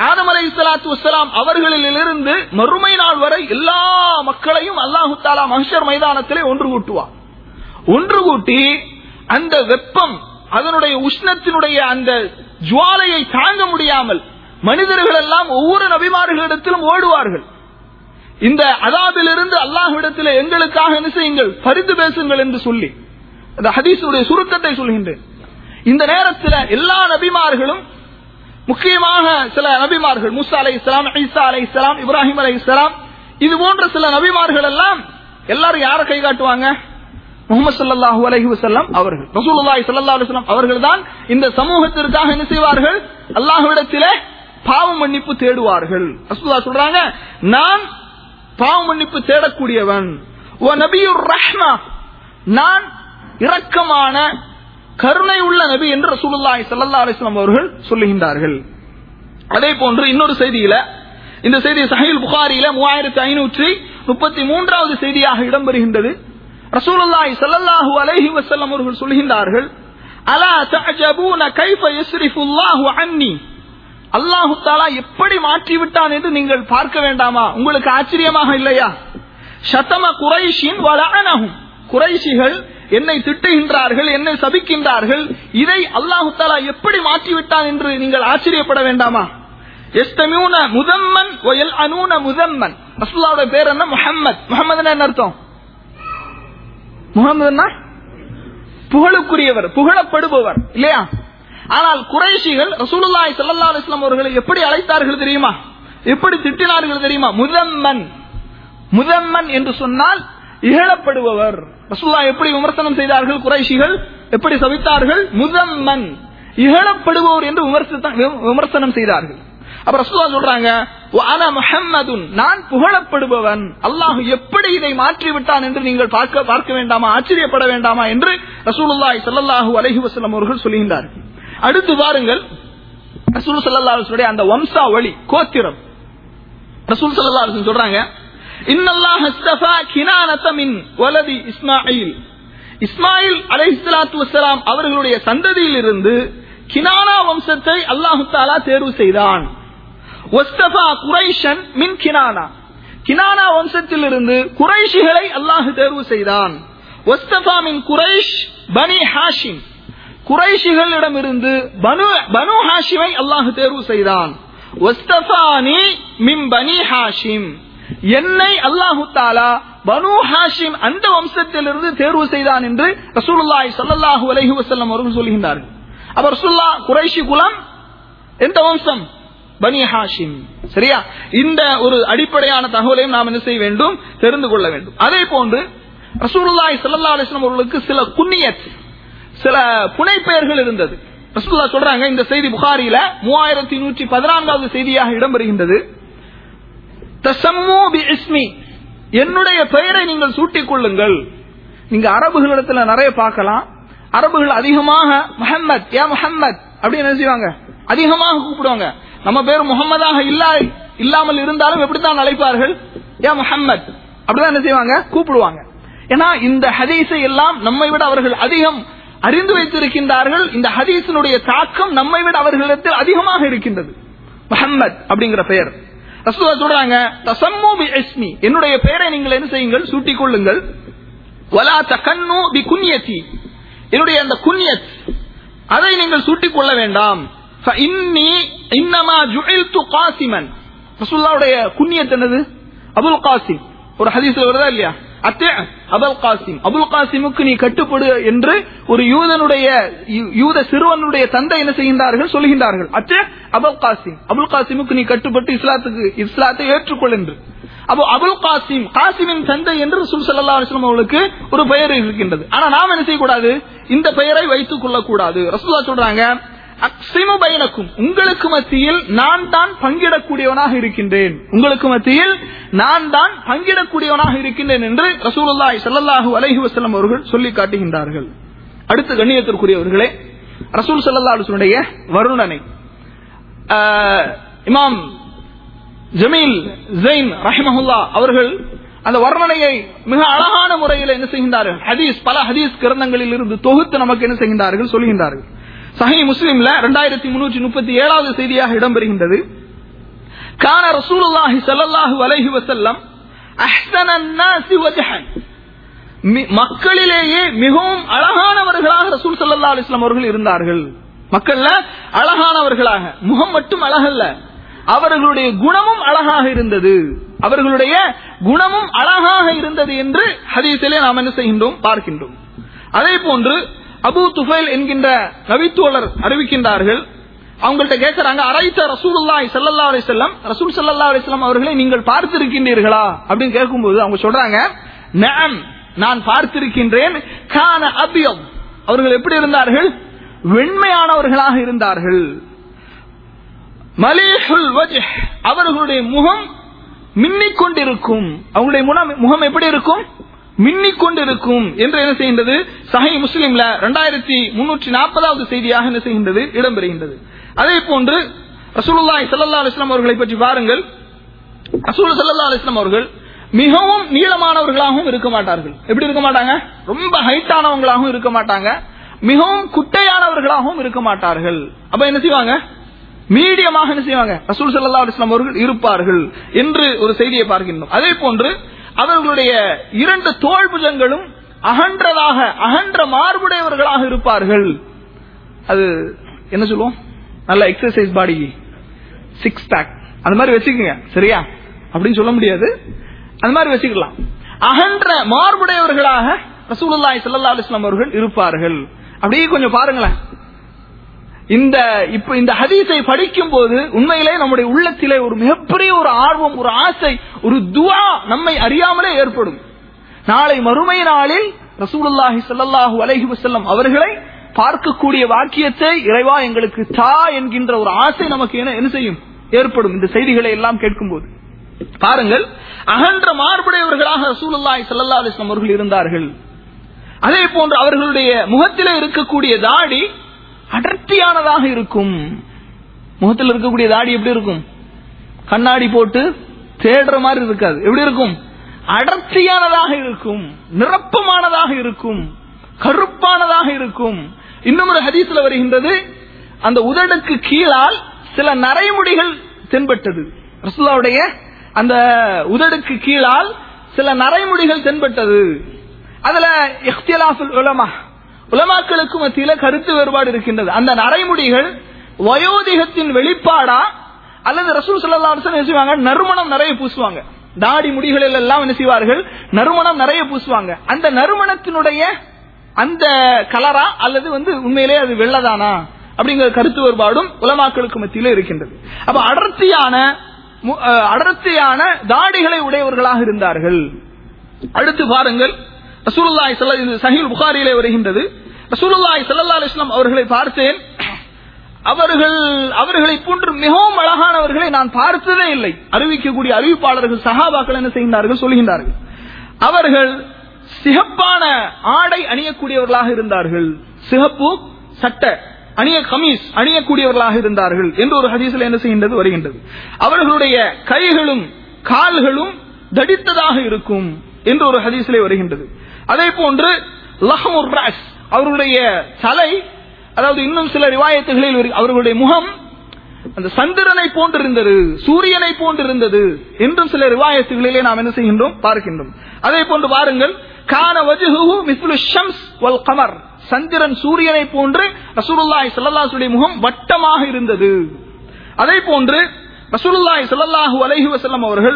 ஆதம் அலை சலாத்து வசலாம் அவர்களிலிருந்து மறுமை நாள் வரை எல்லா மக்களையும் அல்லாஹு தாலா மஹ்ஷர் மைதானத்திலே ஒன்று கூட்டுவார் ஒன்று கூட்டி அந்த வெப்பம் அதனுடைய உஷ்ணத்தினுடைய அந்த ஜுவாலையை தாங்க முடியாமல் மனிதர்கள் எல்லாம் ஒவ்வொரு நபிமார்களிடத்திலும் ஓடுவார்கள் இந்த அதாபிலிருந்து அல்லாஹ்விடத்தில் எங்களுக்காக என்ன செய்யுங்கள் பரிந்து பேசுங்கள் என்று சொல்லி அந்த ஹதீஸுடைய சுருக்கத்தை சொல்கின்றேன் இந்த நேரத்தில் எல்லா நபிமார்களும் முக்கியமாக சில நபிமார்கள் முசா அலை இஸ்லாம் ஈசா அலை இஸ்லாம் இப்ராஹிம் அலை இஸ்லாம் இது போன்ற சில நபிமார்கள் எல்லாம் எல்லாரும் யாரை கை காட்டுவாங்க முகமது சல்லாஹூ அலஹி வசல்லம் அவர்கள் ரசூலுல்லாஹி ஸல்லல்லாஹு அலைஹி வஸல்லம் அவர்கள் தான் இந்த சமூகத்திற்காக என்ன செய்வார்கள் அல்லாஹ்விடத்திலே பாவ மன்னிப்பு தேடுவார்கள் ரசூலுல்லாஹ் சொல்றாங்க நான் பாவ மன்னிப்பு தேடக்கூடியவன் ஓ நபியுர் ரஹ்மா நான் இரக்கமான கருணை உள்ள நபி என்று ரசூலுல்லாஹி ஸல்லல்லாஹு அலைஹி வஸல்லம் அவர்கள் சொல்லுகின்றார்கள் அதே போன்று இன்னொரு செய்தியில இந்த செய்தி சஹீல் புகாரியில மூவாயிரத்தி ஐநூற்றி முப்பத்தி மூன்றாவது செய்தியாக இடம்பெறுகின்றது ரசூலுல்லாஹி ஸல்லல்லாஹு அலைஹி வஸல்லம் அவர்கள் சொல்கின்றார்கள் அலா தஅஜபூன கைஃப யஸ்ரிஃபுல்லாஹு அன்னி அல்லாஹு தாலா எப்படி மாற்றி விட்டான் என்று நீங்கள் பார்க்க வேண்டாமா உங்களுக்கு ஆச்சரியமாக இல்லையா சதம குறைஷின் வலஅனஹும் குறைஷிகள் என்னை திட்டுகின்றார்கள் என்னை சபிக்கின்றார்கள் இதை அல்லாஹு தாலா எப்படி மாற்றி விட்டான் என்று நீங்கள் ஆச்சரியப்பட வேண்டாமா எஸ்தமியூன முதம்மன் ஒயல் அனூன முதம்மன் ரசூல்லாவோட பேர் என்ன முஹம்மத் முகமது என்ன அர்த்தம் முகமதுன்னா புகழுக்குரியவர் புகழப்படுபவர் இல்லையா ஆனால் குறைஷிகள் ரசூலுல்லாஹி ஸல்லல்லாஹு அலைஹி வஸல்லம் அவர்களை எப்படி அழைத்தார்கள் தெரியுமா எப்படி திட்டினார்கள் தெரியுமா முதம்மன் முதம்மன் என்று சொன்னால் இகழப்படுபவர் ரசூலுல்லாஹ் எப்படி விமர்சனம் செய்தார்கள் குறைஷிகள் எப்படி சபித்தார்கள் முதம்மன் இகழப்படுபவர் என்று விமர்சித்த- விமர்சனம் செய்தார்கள் அப்ப ரசூலா சொல்றாங்க "வஅன முஹம்மதுன் நான் புகழப்படுபவன் அல்லாஹ் எப்படி இதை மாற்றி விட்டான் என்று நீங்கள் பார்க்க பார்க்க வேண்டாமா ஆச்சரியப்பட வேண்டாமா என்று ரசூலுல்லாஹி ஸல்லல்லாஹு அலைஹி வஸல்லம் அவர்கள் சொல்லுகின்றார்கள் அடுத்து பாருங்கள் ரசூல் ஸல்லல்லாஹு அலைஹி வஸல்லம் அந்த வம்சாவளி கோத்திரம் ரசூல் ஸல்லல்லாஹு அலைஹி வஸல்லம் சொல்றாங்க இன்னல்லாஹ் அஸ்தஃபா கினானத மின் வலதி இஸ்மாயில் இஸ்மாயில் அலைஹிஸ்ஸலாத்து வஸ்ஸலாம் அவர்களுடைய சந்ததியில் இருந்து கினானா வம்சத்தை அல்லாஹு தாலா தேர்வு செய்தான் வஸ்தஃபா குரைஷன் மின் கினானா கினானா வம்சத்திலிருந்து குறைஷிகளை அல்லாஹ் தேர்வு செய்தான் வஸ்தஃபா மின் குரைஷ் பனி ஹாஷிம் குறைஷிகளிடமிருந்து பனு பனு ஹாஷிமை அல்லாஹ் தேர்வு செய்தான் வஸ்தஃபானி மின் பனி ஹாஷிம் என்னை அல்லாஹு தாலா பனு ஹாஷிம் அந்த வம்சத்திலிருந்து தேர்வு செய்தான் என்று ரசூலுல்லாஹி ஸல்லல்லாஹு அலைஹி வஸல்லம் அவர்கள் சொல்கின்றார்கள் அப்ப ரசூலுல்லா குறைஷி குலம் எந்த வம்சம் பனி ஹாஷிம் சரியா இந்த ஒரு அடிப்படையான தகவலையும் நாம் என்ன செய்ய வேண்டும் தெரிந்து கொள்ள வேண்டும் அதே போன்று ரசூலுல்லாஹி ஸல்லல்லாஹு அலைஹி வஸல்லம் அவர்களுக்கு சில குன்னியத் சில புனை பெயர்கள் இருந்தது ரசூலுல்லா சொல்றாங்க இந்த செய்தி புகாரியில மூவாயிரத்தி நூற்றி பதினான்காவது செய்தியாக இடம்பெறுகின்றது தசம்மு பி இஸ்மி என்னுடைய பெயரை நீங்கள் சூட்டிக் கொள்ளுங்கள் நீங்க அரபுகளிடத்துல நிறைய பார்க்கலாம் அரபுகள் அதிகமாக முஹம்மத் யா முஹம்மத் அப்படின்னு என்ன செய்வாங்க அதிகமாக கூப்பிடுவாங்க நம்ம பேர் முகம்மதாக இல்லா இல்லாமல் இருந்தாலும் எப்படித்தான் அழைப்பார்கள் யா முஹம்மத் அப்படிதான் என்ன செய்வாங்க கூப்பிடுவாங்க ஏன்னா இந்த ஹதீஸை எல்லாம் நம்மை விட அவர்கள் அதிகம் அறிந்து வைத்திருக்கின்றார்கள் இந்த ஹதீஸினுடைய தாக்கம் நம்மை விட அவர்களிடத்தில் அதிகமாக இருக்கின்றது முஹம்மத் அப்படிங்கிற பெயர் ரசூலா சொல்றாங்க தசம்மு பி இஸ்மி என்னுடைய பெயரை நீங்கள் என்ன செய்யுங்கள் சூட்டிக் கொள்ளுங்கள் வலா தகன்னு பி குன்யத்தி என்னுடைய அந்த குன்யத் அதை நீங்கள் சூட்டிக் கொள்ள வேண்டாம் இன்னி இன்னமா ஜுஇல்து காசிமன் ரசூலுல்லாவுடைய குன்யத் என்னது அபுல் காசிம் ஒரு ஹதீஸ்ல வருதா இல்லையா அத்தே அபுல் காசிம் அபுல் காசிமுக்கு நீ கட்டுப்படு என்று ஒரு யூதனுடைய யூ- யூத சிறுவனுடைய தந்தை என்ன செய்கின்றார்கள் சொல்கின்றார்கள் அத்தே அபுல் காசிம் அபுல் காசிமுக்கு நீ கட்டுப்பட்டு இஸ்லாத்துக்கு இஸ்லாத்தை ஏற்றுக்கொள் என்று அப்போ அபுல் காசிம் காசிமின் தந்தை என்று ரசூல் ஸல்லல்லாஹு அலைஹி வஸல்லம் அவர்களுக்கு ஒரு பெயர் இருக்கின்றது ஆனா நாம் என்ன செய்யக்கூடாது இந்த பெயரை வைத்துக் கொள்ளக்கூடாது ரசூலுல்லாஹ் சொல்றாங்க அக்ஸிமு பைனக்கும் உங்களுக்கு மத்தியில் நான் தான் பங்கிடக்கூடியவனாக இருக்கின்றேன் உங்களுக்கு மத்தியில் நான் தான் பங்கிடக்கூடியவனாக இருக்கின்றேன் என்று ரசூலுல்லாஹி ஸல்லல்லாஹு அலைஹி வஸல்லம் அவர்கள் சொல்லி காட்டுகின்றார்கள் அடுத்து கண்ணியத்திற்குரியவர்களே ரசூல் ஸல்லல்லாஹு அலைஹி வஸல்லுடைய வருணனை ஆஹ், இமாம் ஜமீல் ஜெயின் ரஹிமஹுல்லா அவர்கள் அந்த வர்ணனையை மிக அழகான முறையில் என்ன செய்கின்றார்கள் ஹதீஸ் பல ஹதீஸ் கிரந்தங்களில் இருந்து தொகுத்து நமக்கு என்ன செய்கின்றார்கள் சொல்கின்றார்கள் சஹி முஸ்லிம்ல ரெண்டாயிரத்தி முன்னூற்றி முப்பத்தி ஏழாவது செய்தியாக இடம்பெறுகின்றது கான ரசூலுல்லாஹி ஸல்லல்லாஹு அலைஹி வஸல்லம் அஹ்ஸனன் நாஸி வஜஹன் மி- மக்களிலேயே மிகவும் அழகானவர்களாக ரசூல் ஸல்லல்லாஹு அலைஹி வஸல்லம் அவர்கள் இருந்தார்கள் மக்கள்ல அழகானவர்களாக முகம் மட்டும் அழகல்ல அவர்களுடைய குணமும் அழகாக இருந்தது அவர்களுடைய குணமும் அழகாக இருந்தது என்று ஹதீஸிலே நாம் என்ன செய்கின்றோம் பார்க்கின்றோம் அதே போன்று அபூ துஃபைல் என்கின்ற நபித்தோழர் அறிவிக்கின்றார்கள் அவங்கள்ட்ட கேட்கறாங்க அரைத்த ரசூலுல்லாஹி ஸல்லல்லாஹு அலைஹி வஸல்லம் ரசூல் ஸல்லல்லாஹு அலைஹி வஸல்லம் அவர்களை நீங்கள் பார்த்திருக்கின்றீர்களா அப்படின்னு கேட்கும்போது அவங்க சொல்றாங்க நஅம் நான் பார்த்திருக்கின்றேன் கான அபியம் அவர்கள் எப்படி இருந்தார்கள் வெண்மையானவர்களாக இருந்தார்கள் மலீஹுல் வஜ் அவர்களுடைய முகம் மின்னிக் கொண்டிருக்கும் அவங்களுடைய முகம் முகம் எப்படி இருக்கும் மின்னிக் கொண்டிருக்கும் என்று என்ன செய்கின்றது சஹி முஸ்லிம்ல இரண்டாயிரத்தி முன்னூற்றி நாற்பதாவது செய்தியாக என்ன செய்கின்றது இடம்பெறுகின்றது அதே போன்று ரசூலுல்லாஹி ஸல்லல்லாஹு அலைஹி வஸல்லம் அவர்களை பற்றி பாருங்கள் ரசூல் ஸல்லல்லாஹு அலைஹி வஸல்லம் அவர்கள் மிகவும் நீளமானவர்களாகவும் இருக்க மாட்டார்கள் எப்படி இருக்க மாட்டாங்க ரொம்ப ஹைட்டானவங்களாகவும் இருக்க மாட்டாங்க மிகவும் குட்டையானவர்களாகவும் இருக்க மாட்டார்கள் அப்ப என்ன செய்வாங்க மீடியமாக என்ன செய்வாங்க ரசூல் ஸல்லல்லாஹு அலைஹி வஸல்லம் அவர்கள் இருப்பார்கள் என்று ஒரு செய்தியை பார்க்கின்றோம் அதே போன்று அவர்களுடைய இரண்டு தோள் புஜங்களும் அகன்றதாக அகன்ற மார்புடையவர்களாக இருப்பார்கள் அது என்ன சொல்லுவோம் நல்ல எக்ஸசைஸ் பாடி சிக்ஸ் பேக் அந்த மாதிரி வச்சுக்கோங்க சரியா அப்படின்னு சொல்ல முடியாது அந்த மாதிரி வச்சுக்கலாம் அகன்ற மார்புடையவர்களாக ரசூலுல்லாஹி ஸல்லல்லாஹு அலைஹி வஸல்லம் அவர்கள் இருப்பார்கள் அப்படியே கொஞ்சம் பாருங்களேன் இந்த இப்ப இந்த ஹதீஸை படிக்கும் போது உண்மையிலே நம்முடைய உள்ளத்திலே ஒரு மிகப்பெரிய ஒரு ஆர்வம் ஒரு ஆசை ஒரு துவா நம்மை அறியாமலே ஏற்படும் நாளை மறுமை நாளில் ரசூலுல்லாஹி ஸல்லல்லாஹு அலைஹி வஸல்லம் அவர்களை பார்க்கக்கூடிய வாக்கியத்தை இறைவா எங்களுக்கு தா என்கின்ற ஒரு ஆசை நமக்கு என்ன என்ன செய்யும் ஏற்படும் இந்த செய்திகளை எல்லாம் கேட்கும்போது பாருங்கள் அகன்ற மார்புடையவர்களாக ரசூலுல்லாஹி ஸல்லல்லாஹு அலைஹி வஸல்லம் அவர்கள் இருந்தார்கள் அதே போன்று அவர்களுடைய முகத்திலே இருக்கக்கூடிய தாடி அடர்த்தியானதாக இருக்கும் முகத்தில் இருக்கக்கூடிய தாடி எப்படி இருக்கும் கண்ணாடி போட்டு தேடுற மாதிரி இருக்காது எப்படி இருக்கும் அடர்த்தியானதாக இருக்கும் நிரப்பமானதாக இருக்கும் கருப்பானதாக இருக்கும் இன்னும் ஒரு ஹதீஸ்ல வருகின்றது அந்த உதடுக்கு கீழால் சில நரைமுடிகள் தென்பட்டது ரசூலுல்லாவுடைய அந்த உதடுக்கு கீழால் சில நரைமுடிகள் தென்பட்டது அதுல இஃப்திலாஃபுல் உலமா உலமாக்களுக்கு மத்தியில கருத்து வேறுபாடு இருக்கின்றது அந்த நரைமுடிகள் வயோதிகத்தின் வெளிப்பாடா அல்லது ரசூல் ஸல்லல்லாஹு அலைஹி வஸல்லம் என்ன செய்வாங்க நறுமணம் நிறைய பூசுவாங்க தாடி முடிகளில் எல்லாம் என்ன செய்வார்கள் நறுமணம் நிறைய பூசுவாங்க அந்த நறுமணத்தினுடைய அந்த கலரா அல்லது வந்து உண்மையிலே அது வெள்ளதானா அப்படிங்கிற கருத்து வேறுபாடும் உலமாக்களுக்கு மத்தியில இருக்கின்றது அப்ப அடர்த்தியான மு- அஹ், அடர்த்தியான தாடிகளை உடையவர்களாக இருந்தார்கள் அடுத்து பாருங்கள் ரசூலுல்லாஹி ஸல்லல்லாஹு இது சஹீல் புகாரியிலே வருகின்றது ரசூலுல்லாஹி ஸல்லல்லாஹு அலைஹி வஸல்லம் அவர்களை பார்த்தேன் அவர்கள் அவர்களை போன்று மிகவும் அழகானவர்களை நான் பார்த்ததே இல்லை அறிவிக்கக்கூடிய அறிவிப்பாளர்கள் சஹாபாக்கள் என்ன செய்கின்றார்கள் சொல்கின்றார்கள் அவர்கள் சிகப்பான ஆடை அணியக்கூடியவர்களாக இருந்தார்கள் சிகப்பு சட்டை அணிய கமீஸ் அணியக்கூடியவர்களாக இருந்தார்கள் என்று ஒரு ஹதீஸில் என்ன செய்கின்றது வருகின்றது அவர்களுடைய கைகளும் கால்களும் தடித்ததாக இருக்கும் என்று ஒரு ஹதீஸிலே வருகின்றது அதே போன்று லஹமுர் ராஸ் அவர்களுடைய தலை அதாவது இன்னும் சில ரிவாயத்துகளில் வரு- அவர்களுடைய முகம் அந்த சந்திரனை போன்றிருந்தது சூரியனை போன்றிருந்தது என்றும் சில ரிவாயத்துகளிலே நாம் என்ன செய்கின்றோம் பார்க்கின்றோம் அதே போன்று பாருங்கள் கான வஜுஹு மிஸ்லு ஷம்ஸ் வல் கமர் சந்திரன் சூரியனை போன்று ரசூலுல்லாஹி ஸல்லல்லாஹு அலைஹி வஸல்லம் முகம் வட்டமாக இருந்தது அதே போன்று ரசூலுல்லாஹி ஸல்லல்லாஹு அலைஹி வஸல்லம் அவர்கள்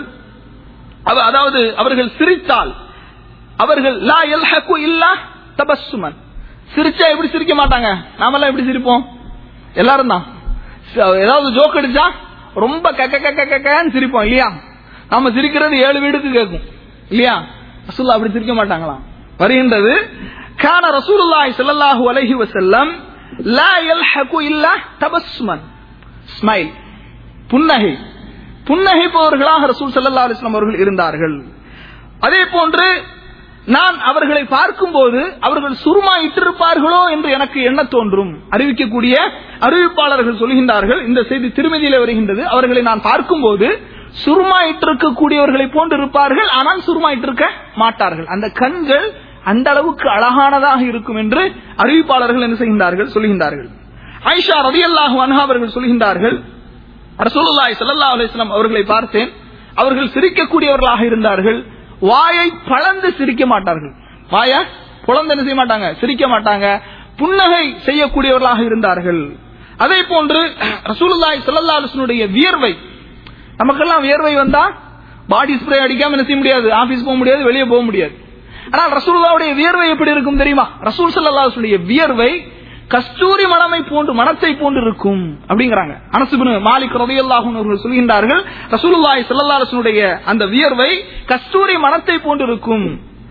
அவ- அதாவது அவர்கள் சிரித்தால் அவர்கள் லா யல்ஹகு இல்லா தபஸ்ஸுமன் சிரிச்சா எப்படி சிரிக்க மாட்டாங்க நாமெல்லாம் எப்படி சிரிப்போம் எல்லாரும் தான் ச- ஏதாவது ஜோக் அடிச்சா ரொம்ப கக்க கக்க கக்கன்னு சிரிப்போம் இல்லையா நாம சிரிக்கிறது ஏழு வீடுக்கு கேட்கும் இல்லையா ரசூல்லா அப்படி சிரிக்க மாட்டாங்களாம் வருகின்றது கான ரசூலுல்லாஹி ஸல்லல்லாஹு அலைஹி வஸல்லம் லா யல்ஹகு இல்லா தபஸ்ஸுமன் ஸ்மைல் புன்னகை புன்னகைப்பவர்களாக ரசூல் ஸல்லல்லாஹு அலைஹி வஸல்லம் அவர்கள் இருந்தார்கள் அதே போன்று நான் அவர்களை பார்க்கும்போது அவர்கள் சுருமா இட்டிருப்பார்களோ என்று எனக்கு எண்ண தோன்றும் அறிவிக்கக்கூடிய அறிவிப்பாளர்கள் சொல்கின்றார்கள் இந்த செய்தி திருமதியில வருகின்றது அவர்களை நான் பார்க்கும்போது சுருமா இட்டிருக்கக்கூடியவர்களை போன்று இருப்பார்கள் ஆனால் சுருமா இட்டிருக்க மாட்டார்கள் அந்த கண்கள் அந்த அளவுக்கு அழகானதாக இருக்கும் என்று அறிவிப்பாளர்கள் என்ன செய்கின்றார்கள் சொல்கின்றார்கள் ஆயிஷா ரதியல்லாஹு அன்ஹா அவர்கள் சொல்கின்றார்கள் ரசூலுல்லாஹி ஸல்லல்லாஹு அலைஹி வஸல்லம் அவர்களை பார்த்தேன் அவர்கள் சிரிக்கக்கூடியவர்களாக இருந்தார்கள் வாயை பளந்து சிரிக்க மாட்டார்கள் வாயை புலந்து என்ன செய்ய மாட்டாங்க சிரிக்க மாட்டாங்க புன்னகை செய்யக்கூடியவர்களாக இருந்தார்கள் அதே போன்று ரசூலுல்லாஹி ஸல்லல்லாஹு அலைஹி வஸல்லுடைய வியர்வை நமக்கெல்லாம் வியர்வை வந்தா பாடி ஸ்ப்ரே அடிக்காம என்ன செய்ய முடியாது ஆபீஸ் போக முடியாது வெளியே போக முடியாது ஆனால் ரசூலுல்லாவுடைய வியர்வை எப்படி இருக்கும் தெரியுமா ரசூல் ஸல்லல்லாஹு அலைஹி வஸல்லுடைய வியர்வை கஸ்தூரி மணமை போன்று மனத்தை போன்று இருக்கும் அப்படிங்கிறாங்க அனசுபின் மாலிக் ரலியல்லாஹு அன்ஹு அவர்கள் சொல்கின்றார்கள் ரசூலுல்லாஹி ஸல்லல்லாஹு அலைஹி வஸல்லுடைய அந்த வியர்வை கஸ்தூரி மனத்தை போன்று இருக்கும்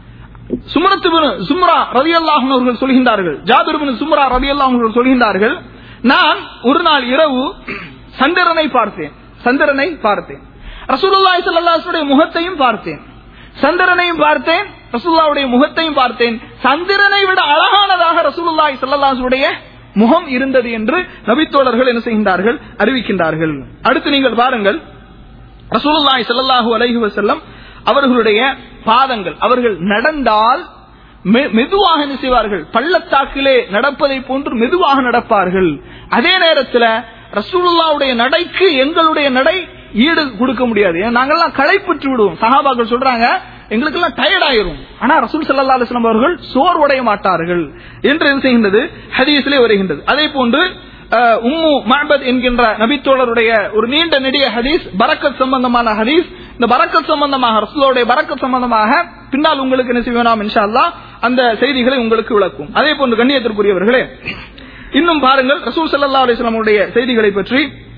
சுமரத்து சும்ரா ரலியல்லாஹு அன்ஹு அவர்கள் சொல்கின்றார்கள் ஜாபிர் பின் சும்ரா ரலியல்லாஹு அன்ஹு அவர்கள் சொல்கின்றார்கள் நான் ஒரு நாள் இரவு சந்திரனை பார்த்தேன் சந்திரனை பார்த்தேன் ரசூலுல்லாஹி ஸல்லல்லாஹு அலைஹி வஸல்லுடைய முகத்தையும் பார்த்தேன் சந்திரனையும் பார்த்தேன் ரசூலுல்லாவுடைய முகத்தையும் பார்த்தேன் சந்திரனை விட அழகானதாக ரசூலுல்லாஹி ஸல்லல்லாஹு அலைஹி வஸல்லுடைய முகம் இருந்தது என்று நபித்தோழர்கள் என்ன செய்கின்றார்கள் அறிவிக்கின்றார்கள் அடுத்து நீங்கள் பாருங்கள் ரசூலுல்லாஹி ஸல்லல்லாஹு அலைஹி வஸல்லம் அவர்களுடைய பாதங்கள் அவர்கள் நடந்தால் மெ- மெதுவாக என்ன செய்வார்கள் பள்ளத்தாக்கிலே நடப்பதை போன்று மெதுவாக நடப்பார்கள் அதே நேரத்தில் ரசூலுல்லாவுடைய நடைக்கு எங்களுடைய நடை ஈடு கொடுக்க முடியாது ஏன்னா நாங்கெல்லாம் களைப்புற்று விடுவோம் சஹாபாக்கள் சொல்றாங்க எங்களுக்கு எல்லாம் டயர்ட் ஆயிரும் ஆனா ரசூல் ஸல்லல்லாஹு அலைஹி வஸல்லம் அவர்கள் சோர்வடைய மாட்டார்கள் என்று என்ன செய்கின்றது ஹதீஸிலே வருகின்றது அதே போன்று அஹ், உம்மு மஹபத் என்கின்ற நபித்தோழருடைய ஒரு நீண்ட நெடிய ஹதீஸ் பரக்கத் சம்பந்தமான ஹதீஸ் இந்த பரக்கத் சம்பந்தமாக ரசூலுடைய பரக்கத் சம்பந்தமாக பின்னால் உங்களுக்கு என்ன செய்வோம் இன்ஷா அல்லாஹ் அந்த செய்திகளை உங்களுக்கு விளக்கும் அதே போன்று கண்ணியத்திற்குரியவர்களே இன்னும் பாருங்கள் ரசூல் ஸல்லல்லாஹு அலைஹி வஸல்லம் உடைய செய்திகளை பற்றி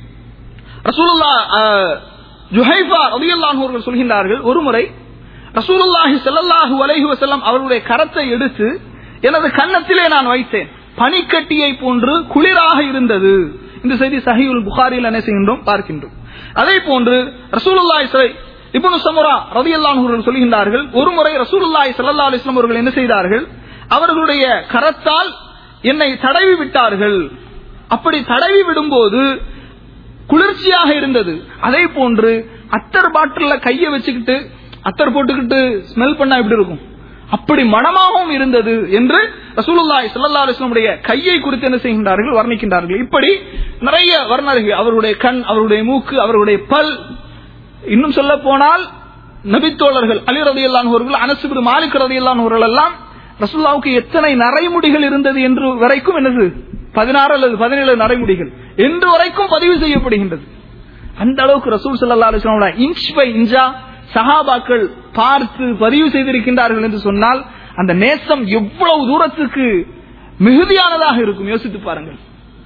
ரசூலுல்லா அஹ், ஜுஹைஃபா ரலியல்லாஹு அன்ஹு அவர்கள் சொல்கின்றார்கள் ஒருமுறை ரசூலுல்லாஹி ஸல்லல்லாஹு அலைஹி வஸல்லம் அவர்களுடைய கரத்தை எடுத்து எனது கன்னத்திலே நான் வைத்தேன் பனிக்கட்டியை போன்று குளிராக இருந்தது இந்த செய்தி சஹீஹுல் புகாரியில் என்ன செய்கின்றோம் பார்க்கின்றோம் அதே போன்று ரசூலுல்லாஹி ஸலை- இப்னு சமுரா ரலியல்லாஹு அன்ஹு அவர்கள் சொல்கின்றார்கள் ஒருமுறை ரசூலுல்லாஹி ஸல்லல்லாஹு அலைஹி வஸல்லம் அவர்கள் என்ன செய்தார்கள் அவர்களுடைய கரத்தால் என்னை தடவி விட்டார்கள் அப்படி தடவி விடும்போது குளிர்ச்சியாக இருந்தது அதே போன்று அத்தர் பாட்டில கைய வச்சுக்கிட்டு அத்தர் போட்டுக்கிட்டு ஸ்மெல் பண்ணா எப்படி இருக்கும் அப்படி மனமாகவும் இருந்தது என்று ரசூலுல்லாஹி ஸல்லல்லாஹு அலைஹி வஸல்லம் கையை குறித்து என்ன செய்கின்றார்கள் வர்ணிக்கின்றார்கள் இப்படி நிறைய வர்ணர்கள் அவருடைய கண் அவருடைய மூக்கு அவருடைய பல் இன்னும் சொல்ல போனால் நபித்தோழர்கள் அலி ரதியல்லான் அவர்கள் அனசுபிரு மாலிக் ரதியல்லான் அவர்கள் எல்லாம் ரசூல்லாவுக்கு எத்தனை நரைமுடிகள் இருந்தது என்று வரைக்கும் என்னது பதினாறு அல்லது பதினேழு நரைமுடிகள் என்று வரைக்கும் பதிவு செய்யப்படுகின்றது அந்த அளவுக்கு ரசூல் சல்லா அலுவலாம் இன்ச் பை இன்ச்சா சஹாபாக்கள் பார்த்து பதிவு செய்திருக்கின்றார்கள் என்று சொன்னால் அந்த நேசம் எவ்வளவு தூரத்துக்கு மிகுதியானதாக இருக்கும் யோசித்து பாருங்கள்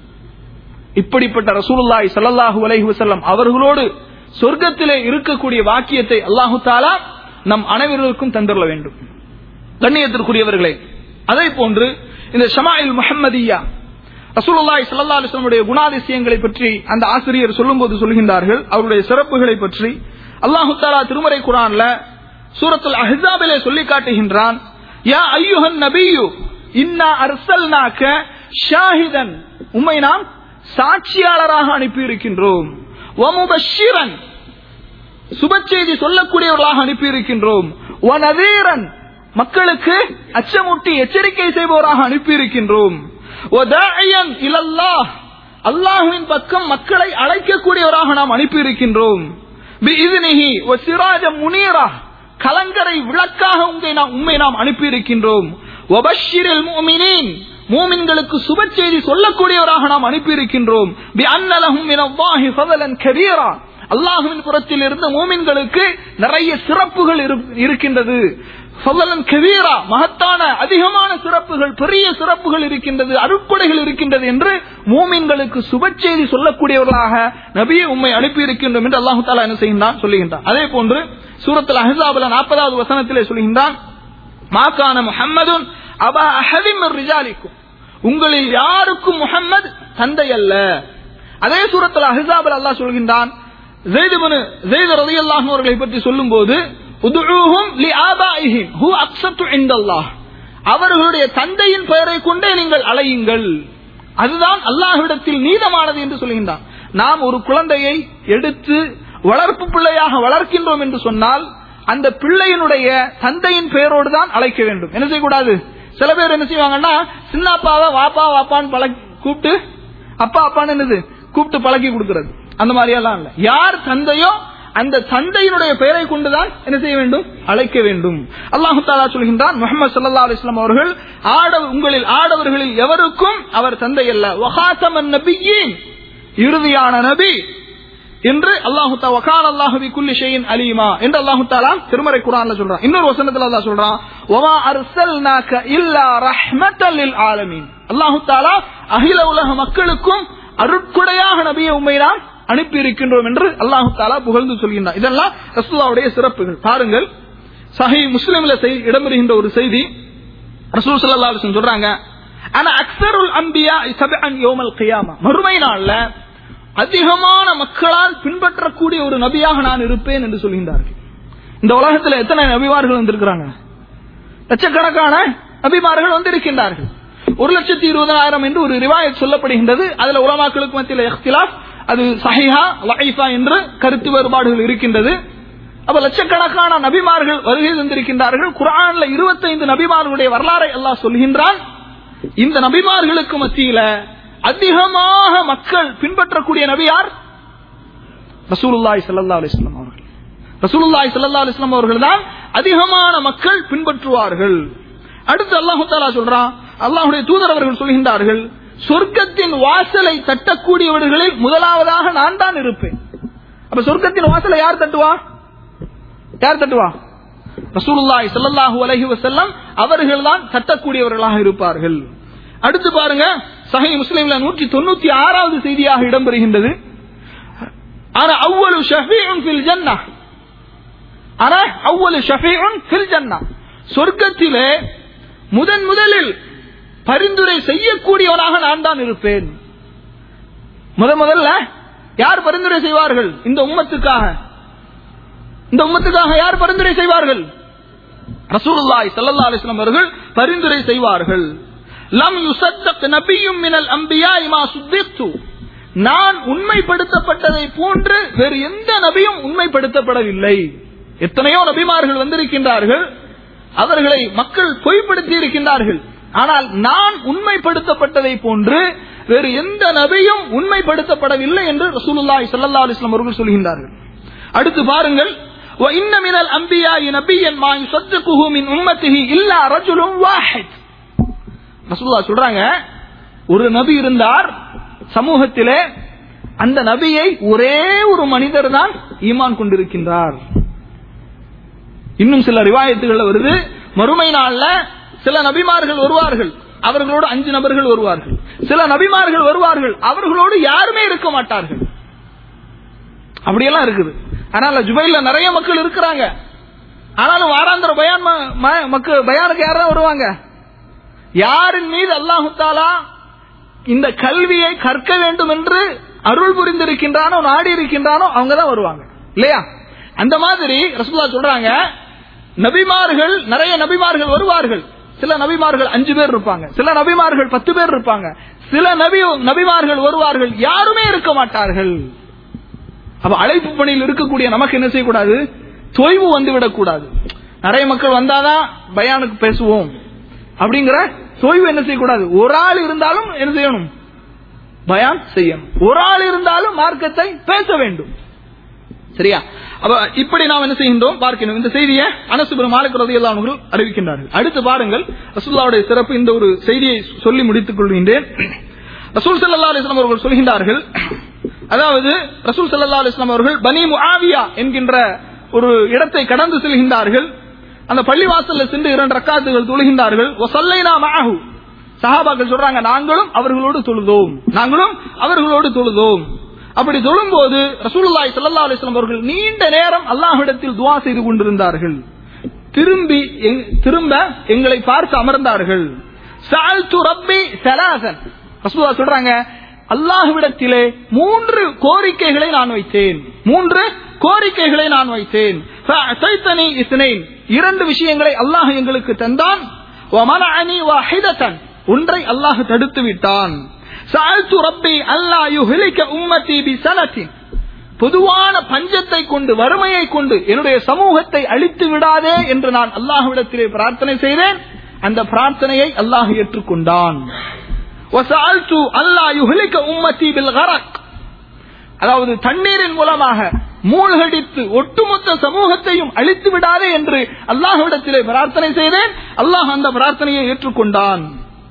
இப்படிப்பட்ட ரசூலுல்லாஹி ஸல்லல்லாஹு அலைஹி வஸல்லம் அவர்களோடு சொர்க்கத்திலே இருக்கக்கூடிய வாக்கியத்தை அல்லாஹு தாலா நம் அனைவருக்கும் தந்துள்ள வேண்டும் கண்ணியத்திற்குரியவர்களே அதே போன்று இந்த ஷமாயில் முஹம்மதியா ரசூலுல்லாஹி ஸல்லல்லாஹு அலைஹி வஸல்லம் குணாதிசயங்களை பற்றி அந்த ஆசிரியர் சொல்லும்போது சொல்கின்றார்கள் அவருடைய சிறப்புகளை பற்றி அல்லாஹு தாலா திருமறை குரான்ல சூரத்துல் அஹ்ஸாபிலே சொல்லி காட்டுகின்றான் யா ஐயுஹன் நபியு இன்னா அர்சல்னாக ஷாஹிதன் உம்மை நாம் சாட்சியாளராக அனுப்பி இருக்கின்றோம் வமுபஷிரன் சுப செய்தி சொல்லக்கூடியவர்களாக அனுப்பி இருக்கின்றோம் வனதீரன் மக்களுக்கு அச்சமூட்டி எச்சரிக்கை செய்பவராக அனுப்பி இருக்கின்றோம் இலல்லாஹ் அல்லாஹுவின் பக்கம் மக்களை அழைக்கக்கூடியவராக நாம் அனுப்பி இருக்கின்றோம் முனீரா கலங்கரை விளக்காக உங்களை நாம் உண்மை நாம் அனுப்பி இருக்கின்றோம் மூமின்களுக்கு சுப செய்தி சொல்லக்கூடியவராக நாம் அனுப்பி இருக்கின்றோம் அல்லாஹுவின் புறத்தில் இருந்து மூமின்களுக்கு நிறைய சிறப்புகள் இருக்கின்றது கபீரா மகத்தான அதிகமான சிறப்புகள் பெரிய சிறப்புகள் இருக்கின்றது அருட்கொடைகள் இருக்கின்றது என்று மூமின்களுக்கு சுப செய்தி சொல்லக்கூடியவர்களாக நபியை உண்மை அனுப்பி இருக்கின்றோம் என்று அல்லாஹு தாலா என்ன செய்கின்றான் சொல்லுகின்றான் அதே போன்று சூரத்தில் அஹாபுல நாற்பதாவது வசனத்திலே சொல்கின்றான் மாக்கான முஹம்மதுன் அபா அஹதிம் ரிஜாலிக்கும் உங்களில் யாருக்கும் முஹம்மது தந்தை அல்ல அதே சூரத்தில் அஹாபுல் அல்லாஹ் சொல்கின்றான் அவர்களை பற்றி சொல்லும் போது அவர்களுடைய தந்தையின் பெயரை கொண்டே நீங்கள் அலையுங்கள் அதுதான் அல்லாஹ்விடத்தில் நீதமானது என்று சொல்கின்றான் நாம் ஒரு குழந்தையை எடுத்து வளர்ப்பு பிள்ளையாக வளர்க்கின்றோம் என்று சொன்னால் அந்த பிள்ளையினுடைய தந்தையின் பெயரோடு தான் அழைக்க வேண்டும் என்ன செய்யக்கூடாது சில பேர் என்ன செய்வாங்கன்னா சின்ன அப்பாவை வாப்பா வாப்பான்னு பழ கூப்பிட்டு அப்பா அப்பான்னு என்னது கூப்பிட்டு பழக்கி கொடுக்கிறது அந்த மாதிரி எல்லாம் இல்ல யார் தந்தையோ அந்த தந்தையினுடைய பெயரை கொண்டுதான் என்ன செய்ய வேண்டும் அழைக்க வேண்டும் அல்லாஹு தாலா சொல்கின்றான் முகமது சல்லா அலிஸ்லாம் அவர்கள் ஆட உங்களில் ஆடவர்களில் எவருக்கும் அவர் தந்தை அல்ல வஹாசமன் நபியின் இறுதியான நபி என்று அல்லாஹு தா வகால் அல்லாஹுவி குல்லி ஷையின் அலீமா என்று அல்லாஹு தாலா திருமறை குரான்ல சொல்றான் இன்னொரு வசனத்துல அல்லாஹ் சொல்றான் வமா அர்சல்நாக இல்லா ரஹ்மத்தல் லில் ஆலமீன் அல்லாஹு தாலா அகில உலக மக்களுக்கும் அருட்குடையாக நபியை உண்மை நாம் அனுப்பி இருக்கின்றோம் என்று அல்லாஹு தாலா புகழ்ந்து சொல்கின்றார் இதெல்லாம் ரசூலுல்லாவுடைய சிறப்புகள் பாருங்கள் சஹி முஸ்லிம்ல செய்- இடம்பெறுகின்ற ஒரு செய்தி ரசூல் ஸல்லல்லாஹு அலைஹி வஸல்லம் சொல்றாங்க ஆனா அக்ஸருல் அன்பியா சபஅன் யௌமல் கியாமா மறுமை நாள்ல அதிகமான மக்களால் பின்பற்றக்கூடிய ஒரு நபியாக நான் இருப்பேன் என்று சொல்கின்றார்கள் இந்த உலகத்துல எத்தனை நபிமார்கள் வந்திருக்கிறாங்க லட்சக்கணக்கான நபிமார்கள் வந்திருக்கின்றார்கள் ஒரு லட்சத்தி இருபதாயிரம் என்று ஒரு ரிவாயத் சொல்லப்படுகின்றது அதுல உலமாக்களுக்கு மத்தியில் இഖ்திலாஃப் அது சஹிஹா லஐஃபா என்று கருத்து வேறுபாடுகள் இருக்கின்றது அப்ப லட்சக்கணக்கான நபிமார்கள் வருகை தந்திருக்கின்றார்கள் குர்ஆன்ல 25 நபிமார்களுடைய வரலாறை அல்லாஹ் சொல்கின்றான் இந்த நபிமார்களுக்கு மத்தியில அதிகமாக மக்கள் பின்பற்றக்கூடிய நபி யார் ரசூலுல்லாஹி ஸல்லல்லாஹு அலைஹி வஸல்லம் அவர்கள் ரசூலுல்லாஹி ஸல்லல்லாஹு அலைஹி வஸல்லம் அவர்கள் தான் அதிகமான மக்கள் பின்பற்றுவார்கள் அடுத்து அல்லாஹ் தஆலா சொல்றான் அல்லாஹ்வுடைய தூதர் அவர்கள் சொல்கின்றார்கள் சொர்க்கத்தின் வாசலை தட்டக்கூடியவர்களில் முதலாவதாக நான் தான் இருப்பேன் அப்ப சொர்க்கத்தின் வாசலை யார் தட்டுவா யார் தட்டுவா ரசூலுல்லாஹி ஸல்லல்லாஹு அலைஹி வஸல்லம் அவர்கள் தான் தட்டக்கூடியவர்களாக இருப்பார்கள் அடுத்து பாருங்க சஹீஹ் முஸ்லிம்ல நூற்றி தொண்ணூத்தி ஆறாவது செய்தியாக இடம்பெறுகின்றது ஆனா அவ்வளு ஷஃபீஉன் ஃபில் ஜன்னா ஆனா அவ்வளு ஷஃபீஉன் ஃபில் ஜன்னா சொர்க்கத்திலே முதன் முதலில் பரிந்துரை செய்யக்கூடியவனாக நான் தான் இருப்பேன் முத முதல்ல யார் பரிந்துரை செய்வார்கள் இந்த உம்மத்துக்காக இந்த உம்மத்துக்காக யார் பரிந்துரை செய்வார்கள் ரசூலுல்லாஹி ஸல்லல்லாஹு அலைஹி வஸல்லம் அவர்கள் பரிந்துரை செய்வார்கள் லம் யுசத்தக் நபியும் மினல் அம்பியா மா சுத்திக்து நான் உண்மைப்படுத்தப்பட்டதை போன்று வேறு எந்த நபியும் உண்மைப்படுத்தப்படவில்லை எத்தனையோ நபிமார்கள் வந்திருக்கின்றார்கள் அவர்களை மக்கள் பொய்ப்படுத்தி இருக்கின்றார்கள் ஆனால் நான் உண்மைப்படுத்தப்பட்டதை போன்று வேறு எந்த நபியும் உண்மைப்படுத்தப்படவில்லை என்று ரசூலுல்லாஹி ஸல்லல்லாஹு அலைஹி வஸல்லம் அவர்கள் சொல்கின்றார்கள் அடுத்து பாருங்கள் وَإِنَّ مِنَ الْأَنْبِيَاءِ نَبِيًّا مَا يُصَدِّقُهُ مِنْ أُمَّتِهِ إِلَّا رَجُلٌ وَاحِدٌ ரசூலுல்லாஹ் சொல்றாங்க ஒரு நபி இருந்தார் சமூகத்திலே அந்த நபியை ஒரே ஒரு மனிதர் தான் ஈமான் கொண்டிருக்கின்றார் இன்னும் சில ரிவாயத்துகள்ல வருது மறுமை நாள்ல சில நபிமார்கள் வருவார்கள் அவர்களோடு அஞ்சு நபர்கள் வருவார்கள் சில நபிமார்கள் வருவார்கள் அவர்களோடு யாருமே இருக்க மாட்டார்கள் அப்படியெல்லாம் இருக்குது அதனால ஜுபைல நிறைய மக்கள் இருக்கிறாங்க ஆனாலும் வாராந்திர பயான் ம- ம- மக்கள் பயானுக்கு யாரும் வருவாங்க யாரின் மீது அல்லாஹு தாலா இந்த கல்வியை கற்க வேண்டும் என்று அருள் புரிந்திருக்கின்றானோ நாடி இருக்கின்றானோ அவங்க தான் வருவாங்க இல்லையா அந்த மாதிரி ரசூல்லா சொல்றாங்க நபிமார்கள் நிறைய நபிமார்கள் வருவார்கள் சில நபிமார்கள் அஞ்சு பேர் இருப்பாங்க சில நபிமார்கள் பத்து பேர் இருப்பாங்க சில நபி நபிமார்கள் வருவார்கள் யாருமே இருக்க மாட்டார்கள் அப்ப அழைப்பு பணியில் இருக்கக்கூடிய நமக்கு என்ன செய்யக்கூடாது தொய்வு வந்து விடக்கூடாது நிறைய மக்கள் வந்தாதான் பயானுக்கு பேசுவோம் அப்படிங்கிற தொய்வு என்ன செய்யக்கூடாது ஒரு ஆள் இருந்தாலும் என்ன செய்யணும் பயான் செய்யணும் ஒரு ஆள் இருந்தாலும் மார்க்கத்தை பேச வேண்டும் சரியா அப்ப இப்படி நாம் என்ன செய்கின்றோம் பார்க்கணும் இந்த செய்தியை அனசுபுரம் மாலிக் ரதியல்லாஹு அன்ஹு அறிவிக்கின்றார்கள் அடுத்து பாருங்கள் ரசூலுல்லாவுடைய சிறப்பு இந்த ஒரு செய்தியை சொல்லி முடித்துக் கொள்கின்றேன் ரசூல் ஸல்லல்லாஹு அலைஹி வஸல்லம் அவர்கள் சொல்கின்றார்கள் அதாவது ரசூல் ஸல்லல்லாஹு அலைஹி வஸல்லம் அவர்கள் பனி முஆவியா என்கின்ற ஒரு இடத்தை கடந்து செல்கின்றார்கள் அந்த பள்ளிவாசல்ல சென்று இரண்டு ரக்காத்துகள் தொழுகின்றார்கள் வஸல்லைனா மஅஹு சஹாபாக்கள் சொல்றாங்க நாங்களும் அவர்களோடு தொழுதோம் நாங்களும் அவர்களோடு தொழுதோம் அப்படி தொழும்போது ரசூலுல்லாஹி ஸல்லல்லாஹு அலைஹி வஸல்லம் அவர்கள் நீண்ட நேரம் அல்லாஹ்விடத்தில் துஆ செய்து கொண்டிருந்தார்கள் திரும்பி எங்- திரும்ப எங்களை பார்த்து அமர்ந்தார்கள் சஅல்து ரப்பி ஸலாசன் ரசூலுல்லாஹ் சொல்றாங்க அல்லாஹ்விடத்திலே மூன்று கோரிக்கைகளை நான் வைத்தேன் மூன்று கோரிக்கைகளை நான் வைத்தேன் ஃபஅதைத்தனி இஸ்னைன் இரண்டு விஷயங்களை அல்லாஹ் எங்களுக்கு தந்தான் வமனஅனி வாஹிதத்தன் ஒன்றை அல்லாஹ் தடுத்து விட்டான் சஅல்து ரப்பி அல்லா யுஹ்லிக உம்மதி பிஸனத்தின் பொதுவான பஞ்சத்தை கொண்டு வறுமையை கொண்டு என்னுடைய சமூகத்தை அழித்து விடாதே என்று நான் அல்லாஹ்விடத்திலே பிரார்த்தனை செய்தேன் அந்த பிரார்த்தனையை அல்லாஹ் ஏற்றுக்கொண்டான் وسألت ألا يهلك أمتي بالغرق அதாவது தண்ணீரின் மூலமாக மூழ்கடித்து ஒட்டுமொத்த சமூகத்தையும் அழித்து விடாதே என்று அல்லாஹ்விடத்திலே பிரார்த்தனை செய்தேன் அல்லாஹ் அந்த பிரார்த்தனையை ஏற்றுக்கொண்டான்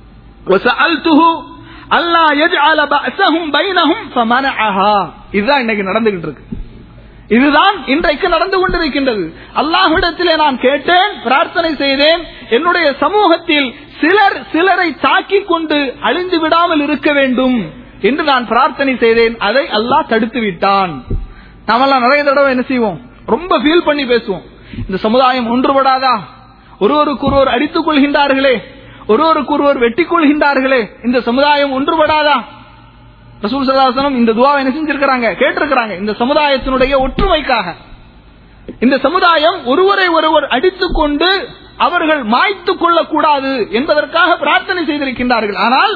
وسألته ألا يجعل بأسهم بينهم فمنعها இதுதான் இன்னைக்கு நடந்துகிட்டு இருக்கு இதுதான் இன்றைக்கு நடந்து கொண்டிருக்கின்றது அல்லாஹ்விடத்திலே நான் கேட்டேன் பிரார்த்தனை செய்தேன் என்னுடைய சமூகத்தில் சிலர் சிலரை தாக்கிக் கொண்டு அழிந்து விடாமல் இருக்க வேண்டும் என்று நான் பிரார்த்தனை செய்தேன் அதை அல்லாஹ் தடுத்து விட்டான் நாமெல்லாம் நிறைய தடவை என்ன செய்வோம் ரொம்ப ஃபீல் பண்ணி பேசுவோம் இந்த சமுதாயம் ஒன்றுபடாதா ஒருவருக்கு ஒருவர் அடித்துக் கொள்கின்றார்களே ஒருவருக்கு ஒருவர் வெட்டிக் கொள்கின்றார்களே இந்த சமுதாயம் ஒன்றுபடாதா ரசூல் சல்லாசனம் இந்த துவாவை என்ன செஞ்சிருக்கிறாங்க கேட்டிருக்கிறாங்க இந்த சமுதாயத்தினுடைய ஒற்றுமைக்காக இந்த சமுதாயம் ஒருவரை ஒருவர் அடித்துக் கொண்டு அவர்கள் மாய்த்துக் கொள்ளக்கூடாது என்பதற்காக பிரார்த்தனை செய்திருக்கின்றார்கள் ஆனால்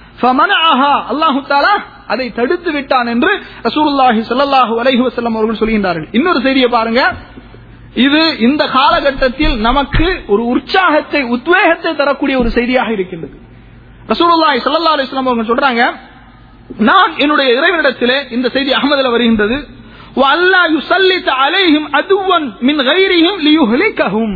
அல்லாஹு தாலா அதை தடுத்து விட்டான் என்று ரசூலுல்லாஹி ஸல்லல்லாஹு அலைஹி வஸல்லம் அவர்கள் சொல்கின்றார்கள் இன்னொரு செய்தியை பாருங்க இது இந்த காலகட்டத்தில் நமக்கு ஒரு உற்சாகத்தை உத்வேகத்தை தரக்கூடிய ஒரு செய்தியாக இருக்கின்றது ரசூலுல்லாஹி ஸல்லல்லாஹு அலைஹி வஸல்லம் அவங்க சொல்றாங்க நான் என்னுடைய இறைவனிடத்திலே இந்த செய்தி அகமதுல வருகின்றது وَأَلَّا يُسَلِّطَ عَلَيْهِمْ عَدُوًّا مِنْ غَيْرِهِمْ لِيُهْلِكَهُمْ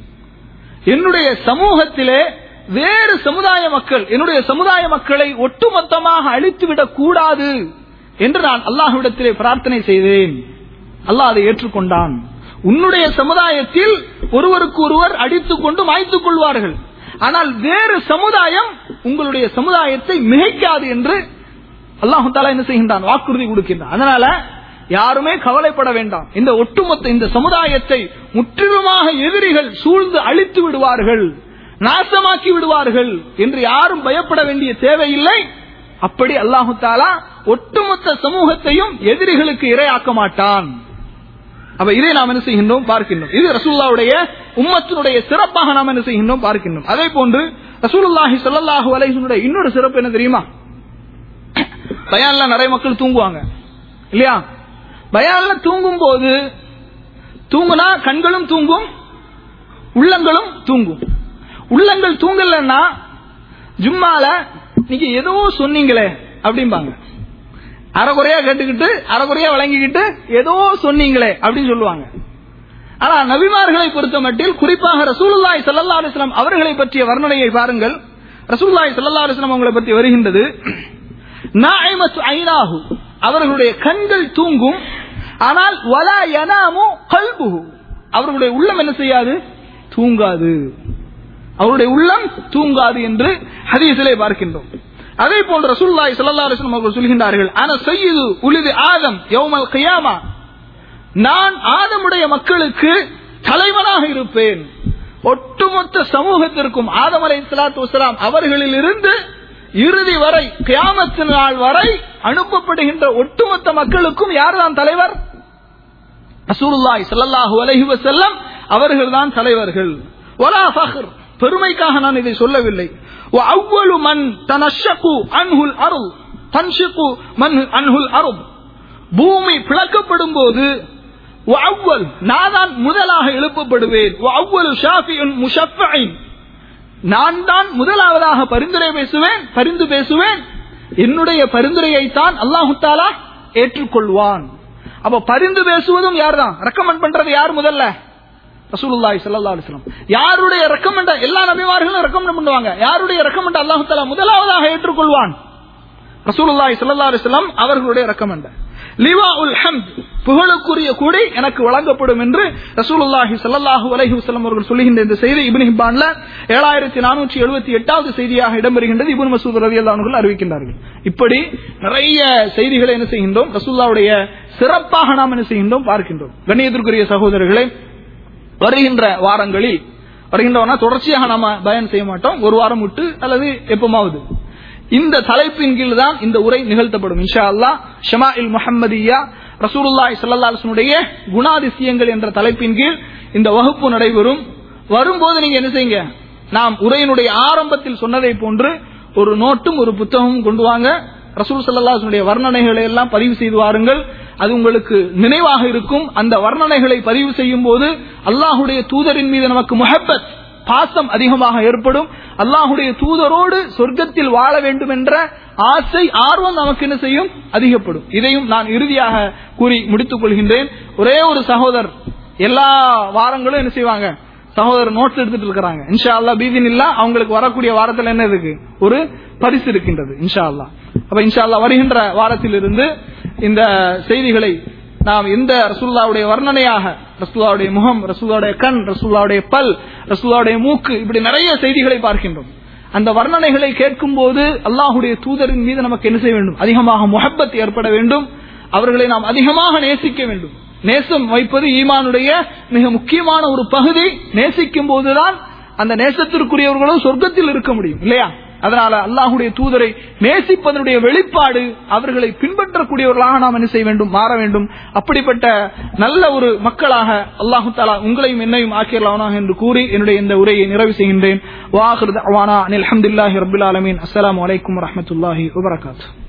என்னுடைய சமூகத்திலே வேறு சமுதாய மக்கள் என்னுடைய சமுதாய மக்களை ஒட்டுமொத்தமாக அழித்துவிடக் கூடாது என்று நான் அல்லாஹ்விடத்திலே பிரார்த்தனை செய்தேன் அல்லாஹ் அதை ஏற்றுக்கொண்டான் உன்னுடைய சமுதாயத்தில் ஒருவருக்கு ஒருவர் அடித்துக் கொண்டு மாய்த்துக் கொள்வார்கள் ஆனால் வேறு சமுதாயம் உங்களுடைய சமுதாயத்தை மிகைக்காது என்று அல்லாஹு தாலா என்ன செய்கின்றான் வாக்குறுதி கொடுக்கின்றான் அதனால யாருமே கவலைப்பட வேண்டாம் இந்த ஒட்டுமொத்த இந்த சமுதாயத்தை முற்றிலுமாக எதிரிகள் சூழ்ந்து அழித்து விடுவார்கள் நாசமாக்கி விடுவார்கள் என்று யாரும் பயப்பட வேண்டிய தேவையில்லை அப்படி அல்லாஹு தாலா ஒட்டுமொத்த சமூகத்தையும் எதிரிகளுக்கு இரையாக்க மாட்டான் அப்ப இதை நாம் என்ன செய்கின்றோம் பார்க்கின்றோம் இது ரசூல்லாவுடைய உம்மத்தினுடைய சிறப்பாக நாம் என்ன செய்கின்றோம் பார்க்கின்றோம் அதே போன்று ரசூலுல்லாஹி ஸல்லல்லாஹு அலைஹி இன்னொரு சிறப்பு என்ன தெரியுமா பயான்ல நிறைய மக்கள் தூங்குவாங்க இல்லையா பயான்ல தூங்கும் போது தூங்குனா கண்களும் தூங்கும் உள்ளங்களும் தூங்கும் உள்ளங்கள் தூங்கலன்னா ஜும்மால நீங்க ஏதோ சொன்னீங்களே அப்படிம்பாங்க அறகுறையா கேட்டுக்கிட்டு அறகுறையா வழங்கிக்கிட்டு ஏதோ சொன்னீங்களே அப்படின்னு சொல்லுவாங்க ஆனா நபிமார்களை பொறுத்த மட்டில் குறிப்பாக ரசூலுல்லாய் சல்லா அலிஸ்லாம் அவர்களை பற்றிய வர்ணனையை பாருங்கள் ரசூலுல்லாய் சல்லா அலிஸ்லாம் அவங்களை பற்றி வருகின்றது நாய்மத்து ஐநாகு அவர்களுடைய கண்கள் தூங்கும் ஆனால் வலா யனாமு கல்புகு அவர்களுடைய உள்ளம் என்ன செய்யாது தூங்காது அவருடைய உள்ளம் தூங்காது என்று ஹதீஸிலே பார்க்கின்றோம் அதே போன்று ரசூலுல்லாஹி ஸல்லல்லாஹு அலைஹி வஸல்லம் அவர்கள் சொல்கின்றார்கள் அன சய்யிது உலிது ஆதம் யௌமல் கியாமா நான் ஆதமுடைய மக்களுக்கு தலைவனாக இருப்பேன் ஒட்டுமொத்த சமூகத்திற்கும் ஆதம் அலை சலாத்து வசலாம் அவர்களில் இருந்து இறுதி வரை கியாமத்து நாள் வரை அனுப்பப்படுகின்ற ஒட்டுமொத்த மக்களுக்கும் யார்தான் தலைவர் ரசூலுல்லாஹி ஸல்லல்லாஹு அலைஹி வஸல்லம் அவர்கள்தான் தலைவர்கள் வலா ஃபஹர் பெருமைக்காக நான் இதை சொல்லவில்லை وأول من تنشق عنه الأرض تنشق من عنه الأرض பூமி பிளக்கப்படும் போது அவ்வல் நான் தான் முதலாக எழுப்பப்படுவேன் அவ்வளவு ஷாஃபியின் முஷஃபின் நான் தான் முதலாவதாக பரிந்துரை பேசுவேன் பரிந்து பேசுவேன் என்னுடைய பரிந்துரையை தான் அல்லாஹு தாலா ஏற்றுக்கொள்வான் அப்ப பரிந்து பேசுவதும் யார் தான் ரெக்கமெண்ட் பண்றது யார் முதல்ல ரசூலுல்லாஹி ஸல்லல்லாஹு அலைஹி வஸல்லம் யாருடைய ரெக்கமெண்ட் எல்லா நபிமார்களும் ரெக்கமெண்ட் பண்ணுவாங்க யாருடைய ரெக்கமெண்ட் அல்லாஹ் தஆலா முதலாவதாக ஏற்றுக்கொள்வான் ரசூலுல்லாஹி ஸல்லல்லாஹு அலைஹி வஸல்லம் அவர்களுடைய ரெக்கமெண்ட் லிவாஉல் ஹம்த் புகழுக்குரிய கூடி எனக்கு வழங்கப்படும் என்று ரசூலுல்லாஹி ஸல்லல்லாஹு அலைஹி வஸல்லம் அவர்கள் சொல்லுகின்ற இந்த செய்தி இப்னு ஹிப்பான்ல 7478வது செய்தியாக இடம்பெறுகின்றது இப்னு மசூத் ரலியல்லாஹு அன்ஹு அறிவிக்கின்றார்கள் இப்படி நிறைய செய்திகளை என்ன செய்கின்றோம் ரசூலுல்லாஹ்வுடைய சிறப்பாக நாம் என்ன செய்கின்றோம் பார்க்கின்றோம் கண்ணியத்திற்குரிய சகோதரர்களே வருகின்ற வாரங்களில் வருகின்றவனா தொடர்ச்சியாக நாம பயன் செய்ய மாட்டோம் ஒரு வாரம் விட்டு அல்லது எப்பமாவது இந்த தலைப்பின் கீழ் தான் இந்த உரை நிகழ்த்தப்படும் இன்ஷா அல்லா ஷமா இல் முஹம்மதியா ரசூலுல்லாய் சல்லாஹனுடைய குணாதிசயங்கள் என்ற தலைப்பின் கீழ் இந்த வகுப்பு நடைபெறும் வரும்போது நீங்க என்ன செய்யுங்க நாம் உரையினுடைய ஆரம்பத்தில் சொன்னதை போன்று ஒரு நோட்டும் ஒரு புத்தகமும் கொண்டு வாங்க ரசூல் சல்லாஹனுடைய வர்ணனைகளை எல்லாம் பதிவு செய்து வாருங்கள் அது உங்களுக்கு நினைவாக இருக்கும் அந்த வர்ணனைகளை பதிவு செய்யும் போது அல்லாஹுடைய தூதரின் மீது நமக்கு முஹப்பத் பாசம் அதிகமாக ஏற்படும் அல்லாஹுடைய தூதரோடு சொர்க்கத்தில் வாழ வேண்டும் என்ற ஆசை ஆர்வம் நமக்கு என்ன செய்யும் அதிகப்படும் இதையும் நான் இறுதியாக கூறி முடித்துக் கொள்கின்றேன் ஒரே ஒரு சகோதரர் எல்லா வாரங்களும் என்ன செய்வாங்க சகோதரர் நோட்ஸ் எடுத்துட்டு இருக்கிறாங்க இன்ஷா அல்லா பீதின் இல்லா அவங்களுக்கு வரக்கூடிய வாரத்தில் என்ன இருக்கு ஒரு பரிசு இருக்கின்றது இன்ஷா அல்லா அப்ப இன்ஷா அல்லா வருகின்ற வாரத்திலிருந்து இந்த செய்திகளை நாம் எந்த ரசூல்லாவுடைய வர்ணனையாக ரசூல்லாவுடைய முகம் ரசூல்லாவுடைய கண் ரசூல்லாவுடைய பல் ரசூல்லாவுடைய மூக்கு இப்படி நிறைய செய்திகளை பார்க்கின்றோம் அந்த வர்ணனைகளை கேட்கும் போது அல்லாஹுடைய தூதரின் மீது நமக்கு என்ன செய்ய வேண்டும் அதிகமாக முகப்பத் ஏற்பட வேண்டும் அவர்களை நாம் அதிகமாக நேசிக்க வேண்டும் நேசம் வைப்பது ஈமானுடைய மிக முக்கியமான ஒரு பகுதி நேசிக்கும் போதுதான் அந்த நேசத்திற்குரியவர்களும் சொர்க்கத்தில் இருக்க முடியும் இல்லையா அதனால அல்லாஹுடைய தூதரை நேசிப்பதனுடைய வெளிப்பாடு அவர்களை பின்பற்றக்கூடியவர்களாக நாம் என்ன செய்ய வேண்டும் மாற வேண்டும் அப்படிப்பட்ட நல்ல ஒரு மக்களாக அல்லாஹு தாலா உங்களையும் என்னையும் ஆக்கியலானாக என்று கூறி என்னுடைய இந்த உரையை நிறைவு செய்கின்றேன் வாஹிர் அவானா அனில் அஹமதுல்லாஹி ரபுல் ஆலமீன் அஸ்லாம் வலைக்கம் வரமத்துல்லாஹி வபரகாத்து